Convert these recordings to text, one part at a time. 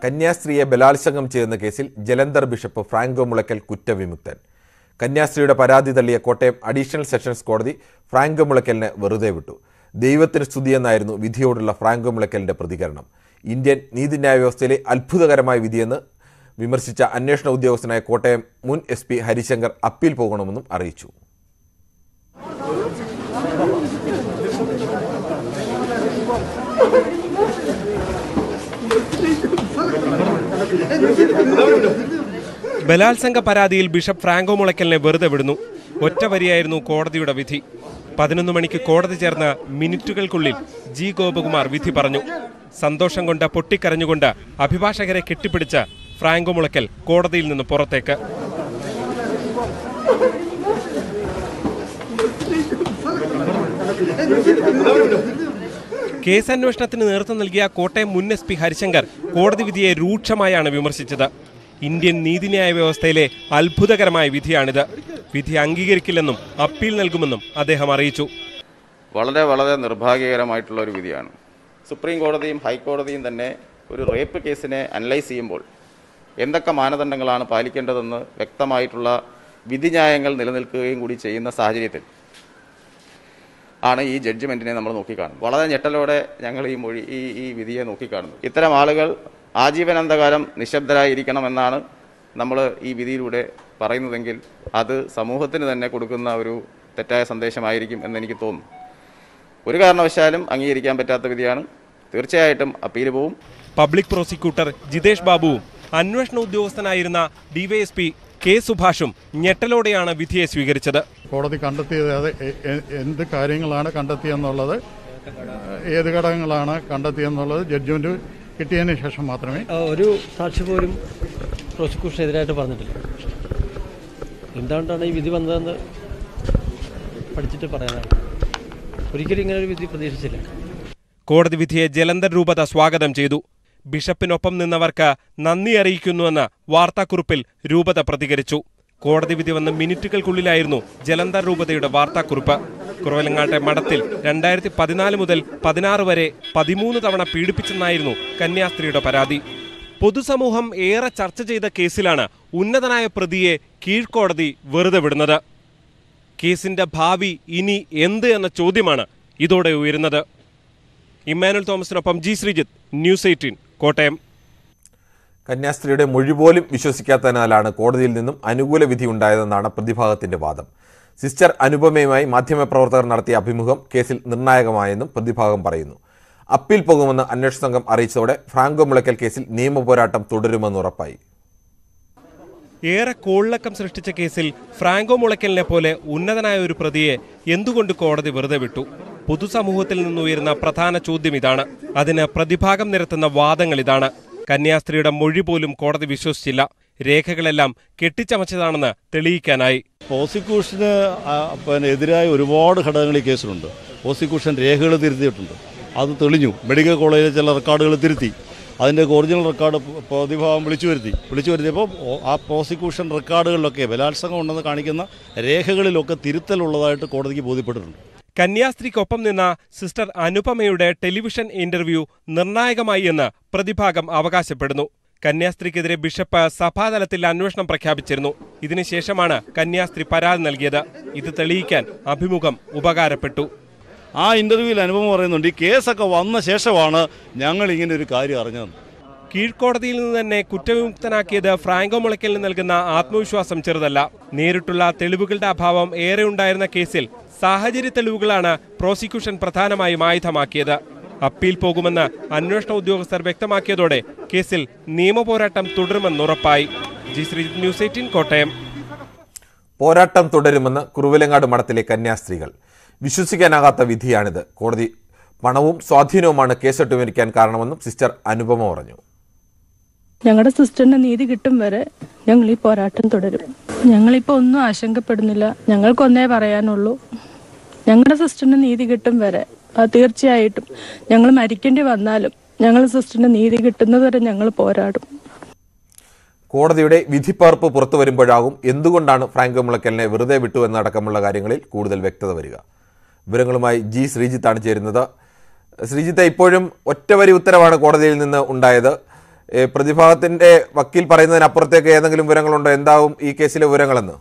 കന്യാസ്ത്രീയെ ബലാത്സംഗം ചെയ്യുന്ന കേസിൽ ജലന്ധർ ബിഷപ്പ് ഫ്രാങ്കോ മുളയ്ക്കൽ കുറ്റവിമുക്തൻ കന്യാസ്ത്രീയുടെ പരാതി തള്ളിയ കോട്ടയം അഡീഷണൽ സെഷൻസ് കോടതി ഫ്രാങ്കോ മുളയ്ക്കലിനെ വെറുതെ വിട്ടു ദൈവത്തിന് സ്തുതിയെന്നായിരുന്നു വിധിയോടുള്ള ഫ്രാങ്കോ മുളയ്ക്കലിന്റെ പ്രതികരണം ഇന്ത്യൻ നീതിന്യായ വ്യവസ്ഥയിലെ അത്ഭുതകരമായ വിധിയെന്ന് വിമർശിച്ച അന്വേഷണ ഉദ്യോഗസ്ഥനായ കോട്ടയം മുൻ എസ് പി ഹരിശങ്കർ അപ്പീൽ പോകണമെന്നും അറിയിച്ചു ബലാത്സംഗ പരാതിയിൽ ബിഷപ്പ് ഫ്രാങ്കോ മുളയ്ക്കലിനെ വെറുതെ വിടുന്നു ഒറ്റ വരിയായിരുന്നു കോടതിയുടെ വിധി പതിനൊന്ന് മണിക്ക് കോടതി ചേർന്ന മിനിറ്റുകൾക്കുള്ളിൽ ജി ഗോപകുമാർ വിധി പറഞ്ഞു സന്തോഷം കൊണ്ട് പൊട്ടിക്കരഞ്ഞുകൊണ്ട് അഭിഭാഷകരെ കെട്ടിപ്പിടിച്ച ഫ്രാങ്കോ മുളയ്ക്കൽ കോടതിയിൽ നിന്ന് പുറത്തേക്ക് കേസന്വേഷണത്തിന് നേതൃത്വം നൽകിയ കോട്ടയം മുൻ എസ് പി ഹരിശങ്കർ കോടതി വിധിയെ രൂക്ഷമായാണ് വിമർശിച്ചത് ഇന്ത്യൻ നീതിന്യായ വ്യവസ്ഥയിലെ അത്ഭുതകരമായ വിധിയാണിത് വിധി അംഗീകരിക്കില്ലെന്നും അപ്പീൽ നൽകുമെന്നും അദ്ദേഹം അറിയിച്ചു വളരെ വളരെ നിർഭാഗ്യകരമായിട്ടുള്ള ഒരു വിധിയാണ് സുപ്രീം കോടതിയും ഹൈക്കോടതിയും തന്നെ ഒരു റേപ്പ് കേസിനെ അനലൈസ് ചെയ്യുമ്പോൾ എന്തൊക്കെ മാനദണ്ഡങ്ങളാണ് പാലിക്കേണ്ടതെന്ന് വ്യക്തമായിട്ടുള്ള വിധിന്യായങ്ങൾ നിലനിൽക്കുകയും കൂടി ചെയ്യുന്ന സാഹചര്യത്തിൽ ആണ് ഈ ജഡ്ജ്മെൻറ്റിനെ നമ്മൾ നോക്കിക്കാണുന്നത് വളരെ ഞെട്ടലോടെ ഞങ്ങൾ ഈ മൊഴി ഈ ഈ വിധിയെ നോക്കിക്കാണുന്നു ഇത്തരം ആളുകൾ ആജീവനാന്തകാലം നിശബ്ദരായിരിക്കണമെന്നാണ് നമ്മൾ ഈ വിധിയിലൂടെ പറയുന്നതെങ്കിൽ അത് സമൂഹത്തിന് തന്നെ കൊടുക്കുന്ന ഒരു തെറ്റായ സന്ദേശമായിരിക്കും എന്നെനിക്ക് തോന്നുന്നു ഒരു കാരണവശാലും അംഗീകരിക്കാൻ പറ്റാത്ത വിധിയാണ് തീർച്ചയായിട്ടും അപ്പീൽ പോവും പബ്ലിക് പ്രോസിക്യൂട്ടർ ജിതേഷ് ബാബുവും അന്വേഷണ ഉദ്യോഗസ്ഥനായിരുന്ന ഡിവൈഎസ്പി കെ സുഭാഷും ഞെട്ടലോടെയാണ് വിധിയെ സ്വീകരിച്ചത് കോടതി കണ്ടെത്തിയത് അത് എ- എ- എന്ത് കാര്യങ്ങളാണ് കണ്ടെത്തിയെന്നുള്ളത് ഏത് ഘടകങ്ങളാണ് കണ്ടെത്തിയെന്നുള്ളത് ജഡ്ജ്മെന്റ് കിട്ടിയതിന് ശേഷം മാത്രമേ ആ, ഒരു സാക്ഷി പോലും പ്രോസിക്യൂഷനെതിരായിട്ട് പറഞ്ഞിട്ടില്ല എന്തുകൊണ്ടാണ് ഈ വിധി വന്നതെന്ന് പഠിച്ചിട്ട് പറയാനാണ് ഒരിക്കലും ഇങ്ങനെ ഒരു വിധി പ്രതീക്ഷിച്ചില്ല കോടതി വിധിയെ ജലന്ധർ രൂപത സ്വാഗതം ചെയ്തു ബിഷപ്പിനൊപ്പം നിന്നവർക്ക് നന്ദി അറിയിക്കുന്നുവെന്ന് വാർത്താക്കുറിപ്പിൽ രൂപത പ്രതികരിച്ചു കോടതി വിധി വന്ന മിനിറ്റുകൾക്കുള്ളിലായിരുന്നു ജലന്ധർ രൂപതയുടെ വാർത്താക്കുറിപ്പ് കുറവലങ്ങാട്ടെ മഠത്തിൽ രണ്ടായിരത്തി പതിനാല് മുതൽ പതിനാറ് വരെ പതിമൂന്ന് തവണ പീഡിപ്പിച്ചെന്നായിരുന്നു കന്യാസ്ത്രീയുടെ പരാതി പൊതുസമൂഹം ഏറെ ചർച്ച ചെയ്ത കേസിലാണ് ഉന്നതനായ പ്രതിയെ കീഴ്ക്കോടതി വെറുതെ വിടുന്നത് കേസിന്റെ ഭാവി ഇനി എന്ത് എന്ന ചോദ്യമാണ് ഇതോടെ ഉയരുന്നത് ഇമ്മാനുൽ തോമസിനൊപ്പം G Sreejith news eighteen Kottayam കന്യാസ്ത്രീയുടെ മൊഴി പോലും വിശ്വസിക്കാത്തതിനാലാണ് കോടതിയിൽ നിന്നും അനുകൂല വിധി ഉണ്ടായതെന്നാണ് പ്രതിഭാഗത്തിന്റെ വാദം സിസ്റ്റർ അനുപമയുമായി മാധ്യമപ്രവർത്തകർ നടത്തിയ അഭിമുഖം കേസിൽ നിർണായകമായെന്നും പ്രതിഭാഗം പറയുന്നു അപ്പീൽ പോകുമെന്ന് അന്വേഷണ സംഘം അറിയിച്ചതോടെ ഫ്രാങ്കോ മുളയ്ക്കൽ കേസിൽ നിയമപോരാട്ടം തുടരുമെന്ന് ഉറപ്പായി ഏറെ കോളിളക്കം സൃഷ്ടിച്ച കേസിൽ ഫ്രാങ്കോ മുളയ്ക്കലിനെ പോലെ ഉന്നതനായ ഒരു പ്രതിയെ എന്തുകൊണ്ട് കോടതി വെറുതെ വിട്ടു പൊതുസമൂഹത്തിൽ നിന്നുയരുന്ന പ്രധാന ചോദ്യം ഇതാണ് അതിന് പ്രതിഭാഗം നിരത്തുന്ന വാദങ്ങൾ ഇതാണ് കന്യാസ്ത്രീയുടെ മൊഴി പോലും കോടതി വിശ്വസിച്ചില്ല രേഖകളെല്ലാം കെട്ടിച്ചമച്ചതാണെന്ന് തെളിയിക്കാനായി പ്രോസിക്യൂഷന് ആ, പിന്നെ എതിരായ ഒരുപാട് ഘടകങ്ങൾ ഈ കേസിലുണ്ട് പ്രോസിക്യൂഷൻ രേഖകൾ തിരുത്തിയിട്ടുണ്ട് അത് തെളിഞ്ഞു മെഡിക്കൽ കോളേജിലെ ചില റെക്കോർഡുകൾ തിരുത്തി അതിൻ്റെ ഒറിജിനൽ റെക്കോർഡ് പ്രതിഭാഗം വിളിച്ചു വരുത്തി വിളിച്ചു വരുത്തിയപ്പോൾ ഓ- ആ പ്രോസിക്യൂഷൻ റെക്കോർഡുകളിലൊക്കെ ബലാത്സംഗം ഉണ്ടെന്ന് കാണിക്കുന്ന രേഖകളിലൊക്കെ തിരുത്തലുള്ളതായിട്ട് കോടതിക്ക് ബോധ്യപ്പെട്ടിട്ടുണ്ട് കന്യാസ്ത്രീക്കൊപ്പം നിന്ന സിസ്റ്റർ അനുപമയുടെ ടെലിവിഷൻ ഇന്റർവ്യൂ നിർണായകമായി എന്ന് പ്രതിഭാഗം അവകാശപ്പെടുന്നു കന്യാസ്ത്രീക്കെതിരെ ബിഷപ്പ് സഭാതലത്തിൽ അന്വേഷണം പ്രഖ്യാപിച്ചിരുന്നു ഇതിനുശേഷമാണ് കന്യാസ്ത്രീ പരാതി നൽകിയത് ഇത് തെളിയിക്കാൻ അഭിമുഖം ഉപകാരപ്പെട്ടു ആ ഇൻ്റർവ്യൂവിൽ അനുഭവം പറയുന്നുണ്ട് ഈ കേസൊക്കെ വന്ന ശേഷമാണ് ഞങ്ങൾ ഇങ്ങനെ ഒരു കാര്യം അറിഞ്ഞത് കീഴ്ക്കോടതിയിൽ നിന്ന് തന്നെ കുറ്റവിമുക്തനാക്കിയത് ഫ്രാങ്കോ മുളയ്ക്കലിന് നൽകുന്ന ആത്മവിശ്വാസം ചെറുതല്ല നേരിട്ടുള്ള തെളിവുകളുടെ അഭാവം ഏറെ ഉണ്ടായിരുന്ന കേസിൽ സാഹചര്യ തെളിവുകളാണ് പ്രോസിക്യൂഷൻ പ്രധാനമായും ആയുധമാക്കിയത് അപ്പീൽ പോകുമെന്ന് അന്വേഷണ ഉദ്യോഗസ്ഥർ വ്യക്തമാക്കിയതോടെ കേസിൽ നിയമപോരാട്ടം തുടരുമെന്നുറപ്പായി G Sreejith news eighteen Kottayam പോരാട്ടം തുടരുമെന്ന് കുറുവിലങ്ങാട് മഠത്തിലെ കന്യാസ്ത്രീകൾ വിശ്വസിക്കാനാകാത്ത വിധിയാണിത് കോടതി പണവും സ്വാധീനവുമാണ് കേസട്ടുമരിക്കാൻ കാരണമെന്നും സിസ്റ്റർ അനുപമ പറഞ്ഞു ഞങ്ങളുടെ സിസ്റ്ററിന് നീതി കിട്ടും വരെ ഞങ്ങൾ ഈ പോരാട്ടം തുടരും ഞങ്ങളിപ്പോൾ ഒന്നും ആശങ്കപ്പെടുന്നില്ല ഞങ്ങൾക്കൊന്നേ പറയാനുള്ളൂ ഞങ്ങളുടെ സിസ്റ്ററിന് നീതി കിട്ടും വരെ അത് തീർച്ചയായിട്ടും ഞങ്ങൾ മരിക്കേണ്ടി വന്നാലും ഞങ്ങൾ സിസ്റ്ററിന് നീതി കിട്ടുന്നത് വരെ ഞങ്ങൾ പോരാടും കോടതിയുടെ വിധിപ്പകർപ്പ് പുറത്തു വരുമ്പോഴാകും എന്തുകൊണ്ടാണ് ഫ്രാങ്കോ മുളയ്ക്കലിനെ വെറുതെ വിട്ടു എന്നടക്കമുള്ള കാര്യങ്ങളിൽ കൂടുതൽ വ്യക്തത വരിക വിവരങ്ങളുമായി ജി ശ്രീജിത്താണ് ചേരുന്നത് ശ്രീജിത്ത് ഇപ്പോഴും ഒറ്റവരി ഉത്തരവാണ് കോടതിയിൽ നിന്ന് ഉണ്ടായത് ഏ, പ്രതിഭാഗത്തിന്റെ വക്കീൽ പറയുന്നതിനപ്പുറത്തേക്ക് ഏതെങ്കിലും വിവരങ്ങളുണ്ടോ എന്താവും ഈ കേസിലെ വിവരങ്ങളെന്ന്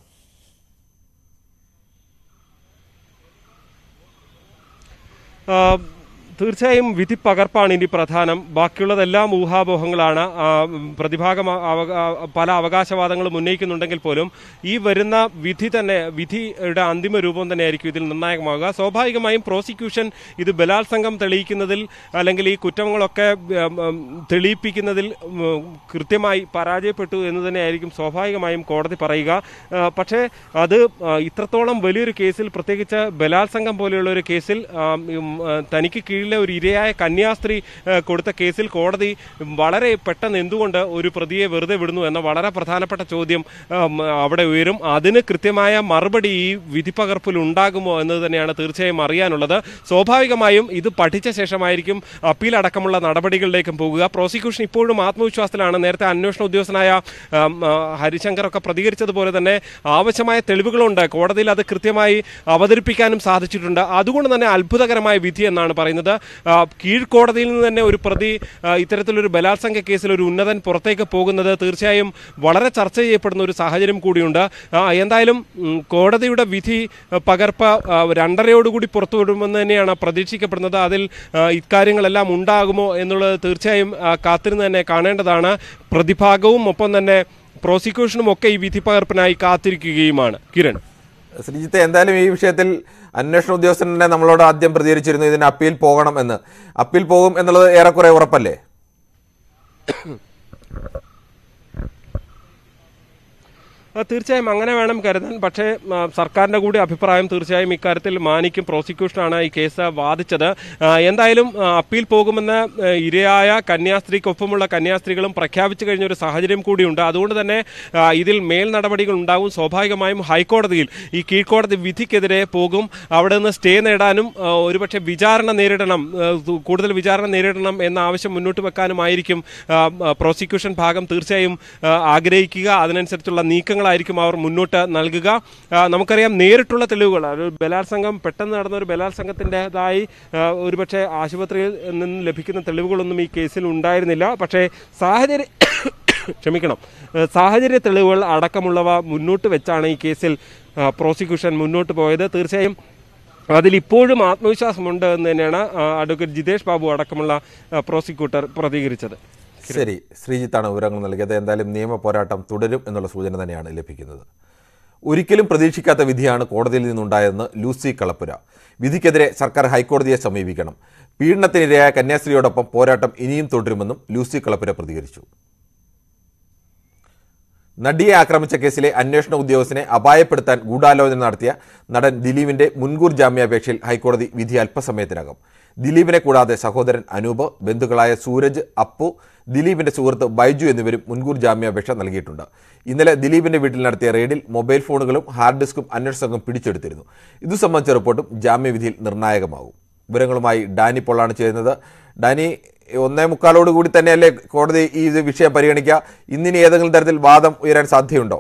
ആ, തീർച്ചയായും വിധി പകർപ്പാണ് ഇനി പ്രധാനം ബാക്കിയുള്ളതെല്ലാം ഊഹാപോഹങ്ങളാണ് ആ, പ്രതിഭാഗം അ- അവക- ആ, പല അവകാശവാദങ്ങളും ഉന്നയിക്കുന്നുണ്ടെങ്കിൽ പോലും ഈ വരുന്ന വിധി തന്നെ വിധിയുടെ അന്തിമ രൂപം തന്നെയായിരിക്കും ഇതിൽ നിർണായകമാകുക സ്വാഭാവികമായും പ്രോസിക്യൂഷൻ ഇത് ബലാത്സംഗം തെളിയിക്കുന്നതിൽ അല്ലെങ്കിൽ ഈ കുറ്റങ്ങളൊക്കെ ഉം, ഉം, തെളിയിപ്പിക്കുന്നതിൽ ഉം, കൃത്യമായി പരാജയപ്പെട്ടു എന്ന് തന്നെയായിരിക്കും സ്വാഭാവികമായും കോടതി പറയുക ആ, പക്ഷേ അത് ആ, ഇത്രത്തോളം വലിയൊരു കേസിൽ പ്രത്യേകിച്ച് ബലാത്സംഗം പോലെയുള്ള ഒരു കേസിൽ ആ, ഉം, ആ, തനിക്ക് കീഴിലെ ഒരു ഇരയായ കന്യാസ്ത്രീ ആ, കൊടുത്ത കേസിൽ കോടതി വളരെ പെട്ടെന്ന് എന്തുകൊണ്ട് ഒരു പ്രതിയെ വെറുതെ വിടുന്നു എന്ന വളരെ പ്രധാനപ്പെട്ട ചോദ്യം ആം, അവിടെ ഉയരും അതിന് കൃത്യമായ മറുപടി ഈ വിധിപ്പകർപ്പിൽ ഉണ്ടാകുമോ എന്നത് തന്നെയാണ് തീർച്ചയായും അറിയാനുള്ളത് സ്വാഭാവികമായും ഇത് പഠിച്ച ശേഷമായിരിക്കും അപ്പീൽ അടക്കമുള്ള നടപടികളിലേക്കും പോകുക പ്രോസിക്യൂഷൻ ഇപ്പോഴും ആത്മവിശ്വാസത്തിലാണ് നേരത്തെ അന്വേഷണ ഉദ്യോഗസ്ഥനായ ആം, ആ, ഹരിശങ്കർ ഒക്കെ പ്രതികരിച്ചതുപോലെ തന്നെ ആവശ്യമായ തെളിവുകളുണ്ട് കോടതിയിൽ അത് കൃത്യമായി അവതരിപ്പിക്കാനും സാധിച്ചിട്ടുണ്ട് അതുകൊണ്ട് തന്നെ അത്ഭുതകരമായ വിധി എന്നാണ് പറയുന്നത് ആ, കീഴ്ക്കോടതിയിൽ നിന്ന് തന്നെ ഒരു പ്രതി ആ, ഇത്തരത്തിലൊരു ബലാത്സംഗ കേസിൽ ഒരു ഉന്നതൻ പുറത്തേക്ക് പോകുന്നത് തീർച്ചയായും വളരെ ചർച്ച ചെയ്യപ്പെടുന്ന ഒരു സാഹചര്യം കൂടിയുണ്ട് ആ, എന്തായാലും ഉം, കോടതിയുടെ വിധി ആ, പകർപ്പ് ആ, രണ്ടരയോടുകൂടി പുറത്തു വിടുമെന്ന് തന്നെയാണ് പ്രതീക്ഷിക്കപ്പെടുന്നത് അതിൽ ആ, ഇക്കാര്യങ്ങളെല്ലാം ഉണ്ടാകുമോ എന്നുള്ളത് തീർച്ചയായും ആ, കാത്തിരുന്ന് തന്നെ കാണേണ്ടതാണ് പ്രതിഭാഗവും ഒപ്പം തന്നെ പ്രോസിക്യൂഷനും ഒക്കെ ഈ വിധി പകർപ്പിനായി കാത്തിരിക്കുകയുമാണ് കിരൺ ശ്രീജിത്ത് എന്തായാലും ഈ വിഷയത്തിൽ അന്വേഷണ ഉദ്യോഗസ്ഥൻ തന്നെ നമ്മളോട് ആദ്യം പ്രതികരിച്ചിരുന്നു ഇതിന് അപ്പീൽ പോകണം എന്ന് അപ്പീൽ പോകും എന്നുള്ളത് ഏറെക്കുറെ ഉറപ്പല്ലേ ആ, തീർച്ചയായും അങ്ങനെ വേണം കരുതാൻ പക്ഷേ ആ, സർക്കാരിന്റെ കൂടി അഭിപ്രായം തീർച്ചയായും ഇക്കാര്യത്തിൽ മാനിക്കും പ്രോസിക്യൂഷനാണ് ഈ കേസ് വാദിച്ചത് ആ, എന്തായാലും ആ, അപ്പീൽ പോകുമെന്ന് ആ, ഇരയായ കന്യാസ്ത്രീക്കൊപ്പമുള്ള കന്യാസ്ത്രീകളും പ്രഖ്യാപിച്ചു കഴിഞ്ഞ ഒരു സാഹചര്യം കൂടിയുണ്ട് അതുകൊണ്ട് തന്നെ ആ, ഇതിൽ മേൽ നടപടികൾ ഉണ്ടാകും സ്വാഭാവികമായും ഹൈക്കോടതിയിൽ ഈ കീഴ്ക്കോടതി വിധിക്കെതിരെ പോകും അവിടെ നിന്ന് സ്റ്റേ നേടാനും ആ, ഒരുപക്ഷെ വിചാരണ നേരിടണം ആ, കൂടുതൽ വിചാരണ നേരിടണം എന്ന ആവശ്യം മുന്നോട്ട് വെക്കാനുമായിരിക്കും ആ, ആ, പ്രോസിക്യൂഷൻ ഭാഗം തീർച്ചയായും ആ, ആഗ്രഹിക്കുക അതിനനുസരിച്ചുള്ള നീക്കങ്ങളായിരിക്കും അവർ മുന്നോട്ട് നൽകുക ആ, നമുക്കറിയാം നേരിട്ടുള്ള തെളിവുകൾ ഒരു ബലാത്സംഗം പെട്ടെന്ന് നടന്ന ഒരു ബലാത്സംഗത്തിൻ്റെതായി ഒരുപക്ഷെ ആശുപത്രിയിൽ നിന്ന് ലഭിക്കുന്ന തെളിവുകളൊന്നും ഈ കേസിൽ ഉണ്ടായിരുന്നില്ല പക്ഷേ സാഹചര്യ ക്ഷമിക്കണം ഏഹ് സാഹചര്യ തെളിവുകൾ അടക്കമുള്ളവ മുന്നോട്ട് വെച്ചാണ് ഈ കേസിൽ ആ, പ്രോസിക്യൂഷൻ മുന്നോട്ട് പോയത് തീർച്ചയായും അതിലിപ്പോഴും ആത്മവിശ്വാസമുണ്ട് എന്ന് തന്നെയാണ് ആ, അഡ്വക്കേറ്റ് ജിതേഷ് ബാബു അടക്കമുള്ള ആ, പ്രോസിക്യൂട്ടർ പ്രതികരിച്ചത് ശരി ശ്രീജിത്താണ് വിവരങ്ങൾ നൽകിയത് എന്തായാലും നിയമ പോരാട്ടം തുടരും എന്നുള്ള സൂചന തന്നെയാണ് ലഭിക്കുന്നത് ഒരിക്കലും പ്രതീക്ഷിക്കാത്ത വിധിയാണ് കോടതിയിൽ നിന്നുണ്ടായതെന്ന് ലൂസി കളപ്പുര വിധിക്കെതിരെ സർക്കാർ ഹൈക്കോടതിയെ സമീപിക്കണം പീഡനത്തിനിരയായ കന്യാസ്ത്രീയോടൊപ്പം പോരാട്ടം ഇനിയും തുടരുമെന്നും ലൂസി കളപ്പുര പ്രതികരിച്ചു നടിയെ ആക്രമിച്ച കേസിലെ അന്വേഷണ ഉദ്യോഗസ്ഥനെ അപായപ്പെടുത്താൻ ഗൂഢാലോചന നടത്തിയ നടൻ ദിലീപിന്റെ മുൻകൂർ ജാമ്യാപേക്ഷയിൽ ഹൈക്കോടതി വിധി അല്പസമയത്തിനകം ദിലീപിനെ കൂടാതെ സഹോദരൻ അനൂപ് ബന്ധുക്കളായ സൂരജ് അപ്പു ദിലീപിന്റെ സുഹൃത്ത് ബൈജു എന്നിവരും മുൻകൂർ ജാമ്യാപേക്ഷ നൽകിയിട്ടുണ്ട് ഇന്നലെ ദിലീപിന്റെ വീട്ടിൽ നടത്തിയ റെയ്ഡിൽ മൊബൈൽ ഫോണുകളും ഹാർഡ് ഡിസ്കും അന്വേഷണ സംഘം പിടിച്ചെടുത്തിരുന്നു ഇതു സംബന്ധിച്ച റിപ്പോർട്ടും ജാമ്യവിധിയിൽ നിർണായകമാകും വിവരങ്ങളുമായി ഡാനി പൊള്ളാണ് ചേരുന്നത് ഡാനി ഒന്നേ മുക്കാലോട് കൂടി തന്നെയല്ലേ കോടതി ഈ ഇത് വിഷയം പരിഗണിക്കുക ഇന്നിനി ഏതെങ്കിലും തരത്തിൽ വാദം ഉയരാൻ സാധ്യതയുണ്ടോ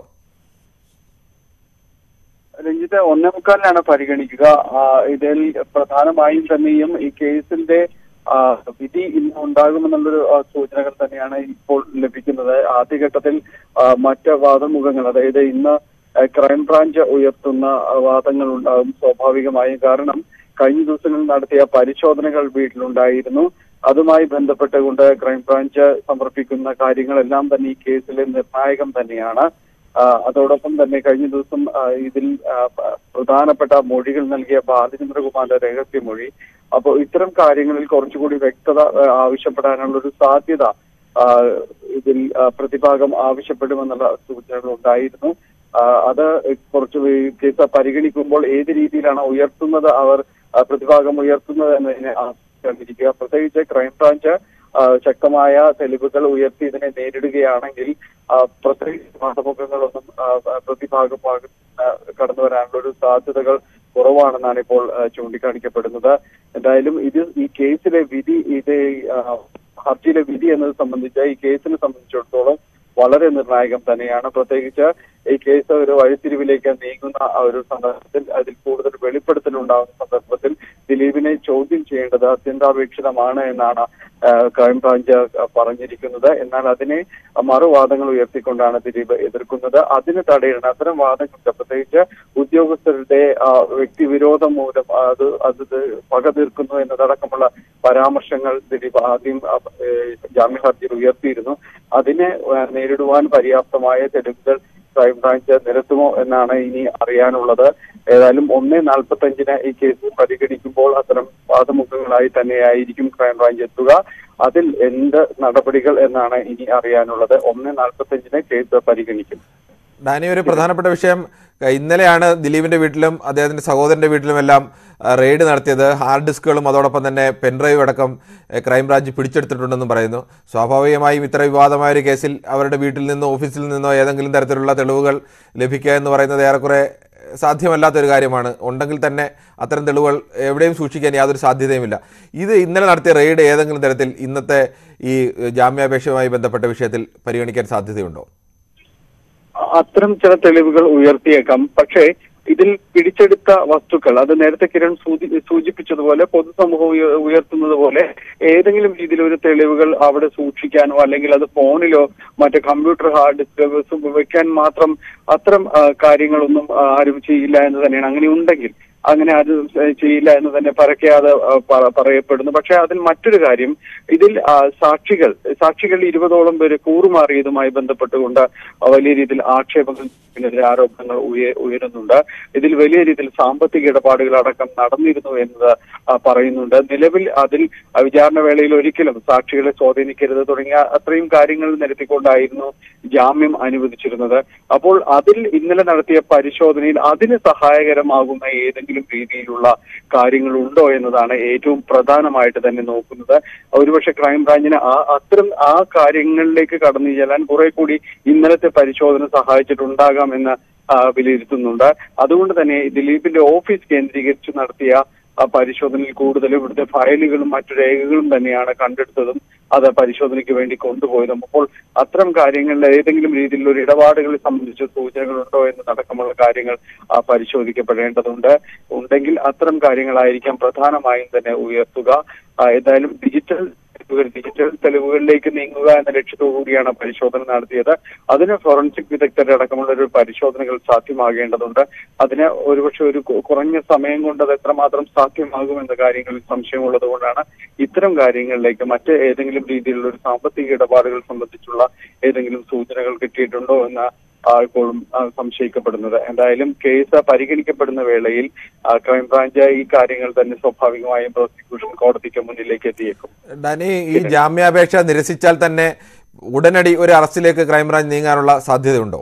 രഞ്ജിത്ത് ഒന്നേ മുക്കാലിനാണ് പരിഗണിക്കുക ആ, ഇതിൽ പ്രധാനമായും തന്നെയും ഈ കേസിന്റെ ആ, വിധി ഇന്ന് ഉണ്ടാകുമെന്നുള്ളൊരു ആ, സൂചനകൾ തന്നെയാണ് ഇപ്പോൾ ലഭിക്കുന്നത് ആദ്യഘട്ടത്തിൽ ആ, മറ്റ് വാദമുഖങ്ങൾ അതായത് ഇന്ന് ആ, ക്രൈംബ്രാഞ്ച് ഉയർത്തുന്ന ആ, വാദങ്ങൾ ഉണ്ടാകും സ്വാഭാവികമായും കാരണം കഴിഞ്ഞ ദിവസങ്ങളിൽ നടത്തിയ പരിശോധനകൾ വീട്ടിലുണ്ടായിരുന്നു അതുമായി ബന്ധപ്പെട്ടുകൊണ്ട് ക്രൈംബ്രാഞ്ച് സമർപ്പിക്കുന്ന കാര്യങ്ങളെല്ലാം തന്നെ ഈ കേസിൽ നിർണായകം തന്നെയാണ് ആ, അതോടൊപ്പം തന്നെ കഴിഞ്ഞ ദിവസം ആ, ഇതിൽ ആ, പ- പ്രധാനപ്പെട്ട മൊഴികൾ നൽകിയ ബാലചന്ദ്രകുമാറിന്റെ രഹസ്യമൊഴി അപ്പോൾ ഇത്തരം കാര്യങ്ങളിൽ കുറച്ചുകൂടി വ്യക്തത ആ, ആവശ്യപ്പെടാനുള്ള ഒരു സാധ്യത ആ, ഇതിൽ ആ, പ്രതിഭാഗം ആവശ്യപ്പെടുമെന്നുള്ള സൂചനകൾ ഉണ്ടായിരുന്നു ആ, അത് കുറച്ച് ഈ കേസ് പരിഗണിക്കുമ്പോൾ ഏത് രീതിയിലാണ് ഉയർത്തുന്നത് അവർ ആ, പ്രതിഭാഗം ഉയർത്തുന്നത് എന്നതിനെ ആശ്രയിച്ചിരിക്കുക പ്രത്യേകിച്ച് ക്രൈംബ്രാഞ്ച് ആ, ശക്തമായ തെളിവുകൾ ഉയർത്തി ഇതിനെ നേരിടുകയാണെങ്കിൽ ആ, പ്രത്യേകിച്ച് മാസമുഖങ്ങളൊന്നും ആ, പ്രതിഭാഗം ഭാഗം ആ, കടന്നു വരാനുള്ള ഒരു സാധ്യതകൾ കുറവാണെന്നാണ് ഇപ്പോൾ ആ, ചൂണ്ടിക്കാണിക്കപ്പെടുന്നത് എന്തായാലും ഇത് ഈ കേസിലെ വിധി ഇത് ആ, ഹർജിയിലെ വിധി എന്നത് സംബന്ധിച്ച് ഈ കേസിനെ സംബന്ധിച്ചിടത്തോളം വളരെ നിർണായകം തന്നെയാണ് പ്രത്യേകിച്ച് ഈ കേസ് ഒരു വഴിത്തിരിവിലേക്ക് നീങ്ങുന്ന ആ ഒരു സന്ദർഭത്തിൽ അതിൽ കൂടുതൽ വെളിപ്പെടുത്തലുണ്ടാകുന്ന സന്ദർഭത്തിൽ ദിലീപിനെ ചോദ്യം ചെയ്യേണ്ടത് അത്യന്താപേക്ഷിതമാണ് എന്നാണ് ആ, ക്രൈംബ്രാഞ്ച് പറഞ്ഞിരിക്കുന്നത് എന്നാൽ അതിനെ മറുവാദങ്ങൾ ഉയർത്തിക്കൊണ്ടാണ് ദിലീപ് എതിർക്കുന്നത് അതിന് തടയിടണം അത്തരം വാദങ്ങൾക്ക് പ്രത്യേകിച്ച് ഉദ്യോഗസ്ഥരുടെ ആ, വ്യക്തിവിരോധം മൂലം അത് അത് ഇത് പക തീർക്കുന്നു എന്നതടക്കമുള്ള പരാമർശങ്ങൾ ദിലീപ് ആദ്യം ആ, ഏ, ജാമ്യ ഹർജിയിൽ ഉയർത്തിയിരുന്നു അതിനെ ആ, നേരിടുവാൻ പര്യാപ്തമായ തെളിവുകൾ ക്രൈംബ്രാഞ്ച് നിരത്തുമോ എന്നാണ് ഇനി അറിയാനുള്ളത് ഏതായാലും ഒന്നേ നാൽപ്പത്തഞ്ചിന് ഈ കേസ് പരിഗണിക്കുമ്പോൾ അത്തരം വാദമുഖങ്ങളായി തന്നെയായിരിക്കും ക്രൈംബ്രാഞ്ച് എത്തുക അതിൽ എന്ത് നടപടികൾ എന്നാണ് ഇനി അറിയാനുള്ളത് ഒന്നേ നാൽപ്പത്തഞ്ചിന് കേസ് പരിഗണിക്കും ഡാനി ഒരു പ്രധാനപ്പെട്ട വിഷയം ക- ഇന്നലെയാണ് ദിലീപിന്റെ വീട്ടിലും അദ്ദേഹത്തിന്റെ സഹോദരന്റെ വീട്ടിലുമെല്ലാം ആ, റെയ്ഡ് നടത്തിയത് ഹാർഡ് ഡിസ്കുകളും അതോടൊപ്പം തന്നെ പെൻഡ്രൈവ് അടക്കം എ, ക്രൈംബ്രാഞ്ച് പിടിച്ചെടുത്തിട്ടുണ്ടെന്നും പറയുന്നു സ്വാഭാവികമായും ഇത്ര വിവാദമായ ഒരു കേസിൽ അവരുടെ വീട്ടിൽ നിന്നോ ഓഫീസിൽ നിന്നോ ഏതെങ്കിലും തരത്തിലുള്ള തെളിവുകൾ ലഭിക്കുക എന്ന് പറയുന്നത് ഏറെക്കുറെ സാധ്യമല്ലാത്തൊരു കാര്യമാണ് ഉണ്ടെങ്കിൽ തന്നെ അത്തരം തെളിവുകൾ എവിടെയും സൂക്ഷിക്കാൻ യാതൊരു സാധ്യതയുമില്ല ഇത് ഇന്നലെ നടത്തിയ റെയ്ഡ് ഏതെങ്കിലും തരത്തിൽ ഇന്നത്തെ ഈ എ, ജാമ്യാപേക്ഷയുമായി ബന്ധപ്പെട്ട വിഷയത്തിൽ പരിഗണിക്കാൻ സാധ്യതയുണ്ടോ അത്തരം ചില തെളിവുകൾ ഉയർത്തിയേക്കാം പക്ഷേ ഇതിൽ പിടിച്ചെടുത്ത വസ്തുക്കൾ അത് നേരത്തെ കിരൺ സൂചി സൂചിപ്പിച്ചതുപോലെ പൊതുസമൂഹം ഉയ- ഉയർത്തുന്നത് പോലെ ഏതെങ്കിലും രീതിയിൽ ഒരു തെളിവുകൾ അവിടെ സൂക്ഷിക്കാനോ അല്ലെങ്കിൽ അത് ഫോണിലോ മറ്റു കമ്പ്യൂട്ടർ ഹാർഡ് ഡിസ്ക് വെക്കാൻ മാത്രം അത്തരം ആ, കാര്യങ്ങളൊന്നും ആ, ആരും ചെയ്യില്ല എന്ന് തന്നെയാണ് അങ്ങനെ ഉണ്ടെങ്കിൽ അങ്ങനെ അത് ചെയ്യില്ല എന്ന് തന്നെ പരക്കാതെ ആ, പ- പറയപ്പെടുന്നു പക്ഷെ അതിൽ മറ്റൊരു കാര്യം ഇതിൽ ആ, സാക്ഷികൾ സാക്ഷികൾ ഇരുപതോളം പേര് കൂറുമാറിയതുമായി ബന്ധപ്പെട്ടുകൊണ്ട് വലിയ രീതിയിൽ ആക്ഷേപങ്ങൾക്കെതിരെ ആരോപണങ്ങൾ ഉയ- ഉയരുന്നുണ്ട് ഇതിൽ വലിയ രീതിയിൽ സാമ്പത്തിക ഇടപാടുകൾ അടക്കം നടന്നിരുന്നു എന്നത് ആ, പറയുന്നുണ്ട് നിലവിൽ അതിൽ ആ, വിചാരണ വേളയിൽ ഒരിക്കലും സാക്ഷികളെ സ്വാധീനിക്കരുത് തുടങ്ങിയ അത്രയും കാര്യങ്ങൾ നിരത്തിക്കൊണ്ടായിരുന്നു ജാമ്യം അനുവദിച്ചിരുന്നത് അപ്പോൾ അതിൽ ഇന്നലെ നടത്തിയ പരിശോധനയിൽ അതിന് സഹായകരമാകുന്ന ഏതെങ്കിലും രീതിയിലുള്ള കാര്യങ്ങൾ ഉണ്ടോ എന്നതാണ് ഏറ്റവും പ്രധാനമായിട്ട് തന്നെ നോക്കുന്നത് ഒരുപക്ഷെ ക്രൈംബ്രാഞ്ചിന് ആ അത്തരം ആ കാര്യങ്ങളിലേക്ക് കടന്നു ചെല്ലാൻ കുറെ കൂടി ഇന്നലത്തെ പരിശോധന സഹായിച്ചിട്ടുണ്ടാകാം എന്ന് ആ, വിലയിരുത്തുന്നുണ്ട് അതുകൊണ്ട് തന്നെ ദിലീപിന്റെ ഓഫീസ് കേന്ദ്രീകരിച്ച് നടത്തിയ ആ പരിശോധനയിൽ കൂടുതൽ ഇവിടുത്തെ ഫയലുകളും മറ്റു രേഖകളും തന്നെയാണ് കണ്ടെടുത്തതും അത് പരിശോധനയ്ക്ക് വേണ്ടി കൊണ്ടുപോയതും അപ്പോൾ അത്തരം കാര്യങ്ങളിൽ ഏതെങ്കിലും രീതിയിലുള്ള ഒരു ഇടപാടുകളെ സംബന്ധിച്ച് സൂചനകളുണ്ടോ എന്നതടക്കമുള്ള കാര്യങ്ങൾ ആ, പരിശോധിക്കപ്പെടേണ്ടതുണ്ട് ഉണ്ടെങ്കിൽ അത്തരം കാര്യങ്ങളായിരിക്കാം പ്രധാനമായും തന്നെ ഉയർത്തുക ആ, ഏതായാലും ഡിജിറ്റൽ തെളിവുകൾ ഡിജിറ്റൽ തെളിവുകളിലേക്ക് നീങ്ങുക എന്ന ലക്ഷ്യത്തോടു കൂടിയാണ് പരിശോധന നടത്തിയത് അതിന് ഫോറൻസിക് വിദഗ്ധരുടെ അടക്കമുള്ള ഒരു പരിശോധനകൾ സാധ്യമാകേണ്ടതുണ്ട് അതിന് ഒരുപക്ഷെ ഒരു കു- കുറഞ്ഞ സമയം കൊണ്ട് അത് എത്രമാത്രം സാധ്യമാകുമെന്ന കാര്യങ്ങളിൽ സംശയമുള്ളത് കൊണ്ടാണ് ഇത്തരം കാര്യങ്ങളിലേക്ക് മറ്റ് ഏതെങ്കിലും രീതിയിലുള്ള ഒരു സാമ്പത്തിക ഇടപാടുകൾ സംബന്ധിച്ചുള്ള ഏതെങ്കിലും സൂചനകൾ കിട്ടിയിട്ടുണ്ടോ എന്ന് ആ, ഇപ്പോഴും ആ, സംശയിക്കപ്പെടുന്നത് എന്തായാലും കേസ് പരിഗണിക്കപ്പെടുന്ന വേളയിൽ ആ, ക്രൈംബ്രാഞ്ച് ഈ കാര്യങ്ങൾ തന്നെ സ്വാഭാവികമായും പ്രോസിക്യൂഷൻ കോടതിക്ക് മുന്നിലേക്ക് എത്തിയേക്കും ഡാനി ഈ ജാമ്യാപേക്ഷ നിരസിച്ചാൽ തന്നെ ഉടനടി ഒരു അറസ്റ്റിലേക്ക് ക്രൈംബ്രാഞ്ച് നീങ്ങാനുള്ള സാധ്യതയുണ്ടോ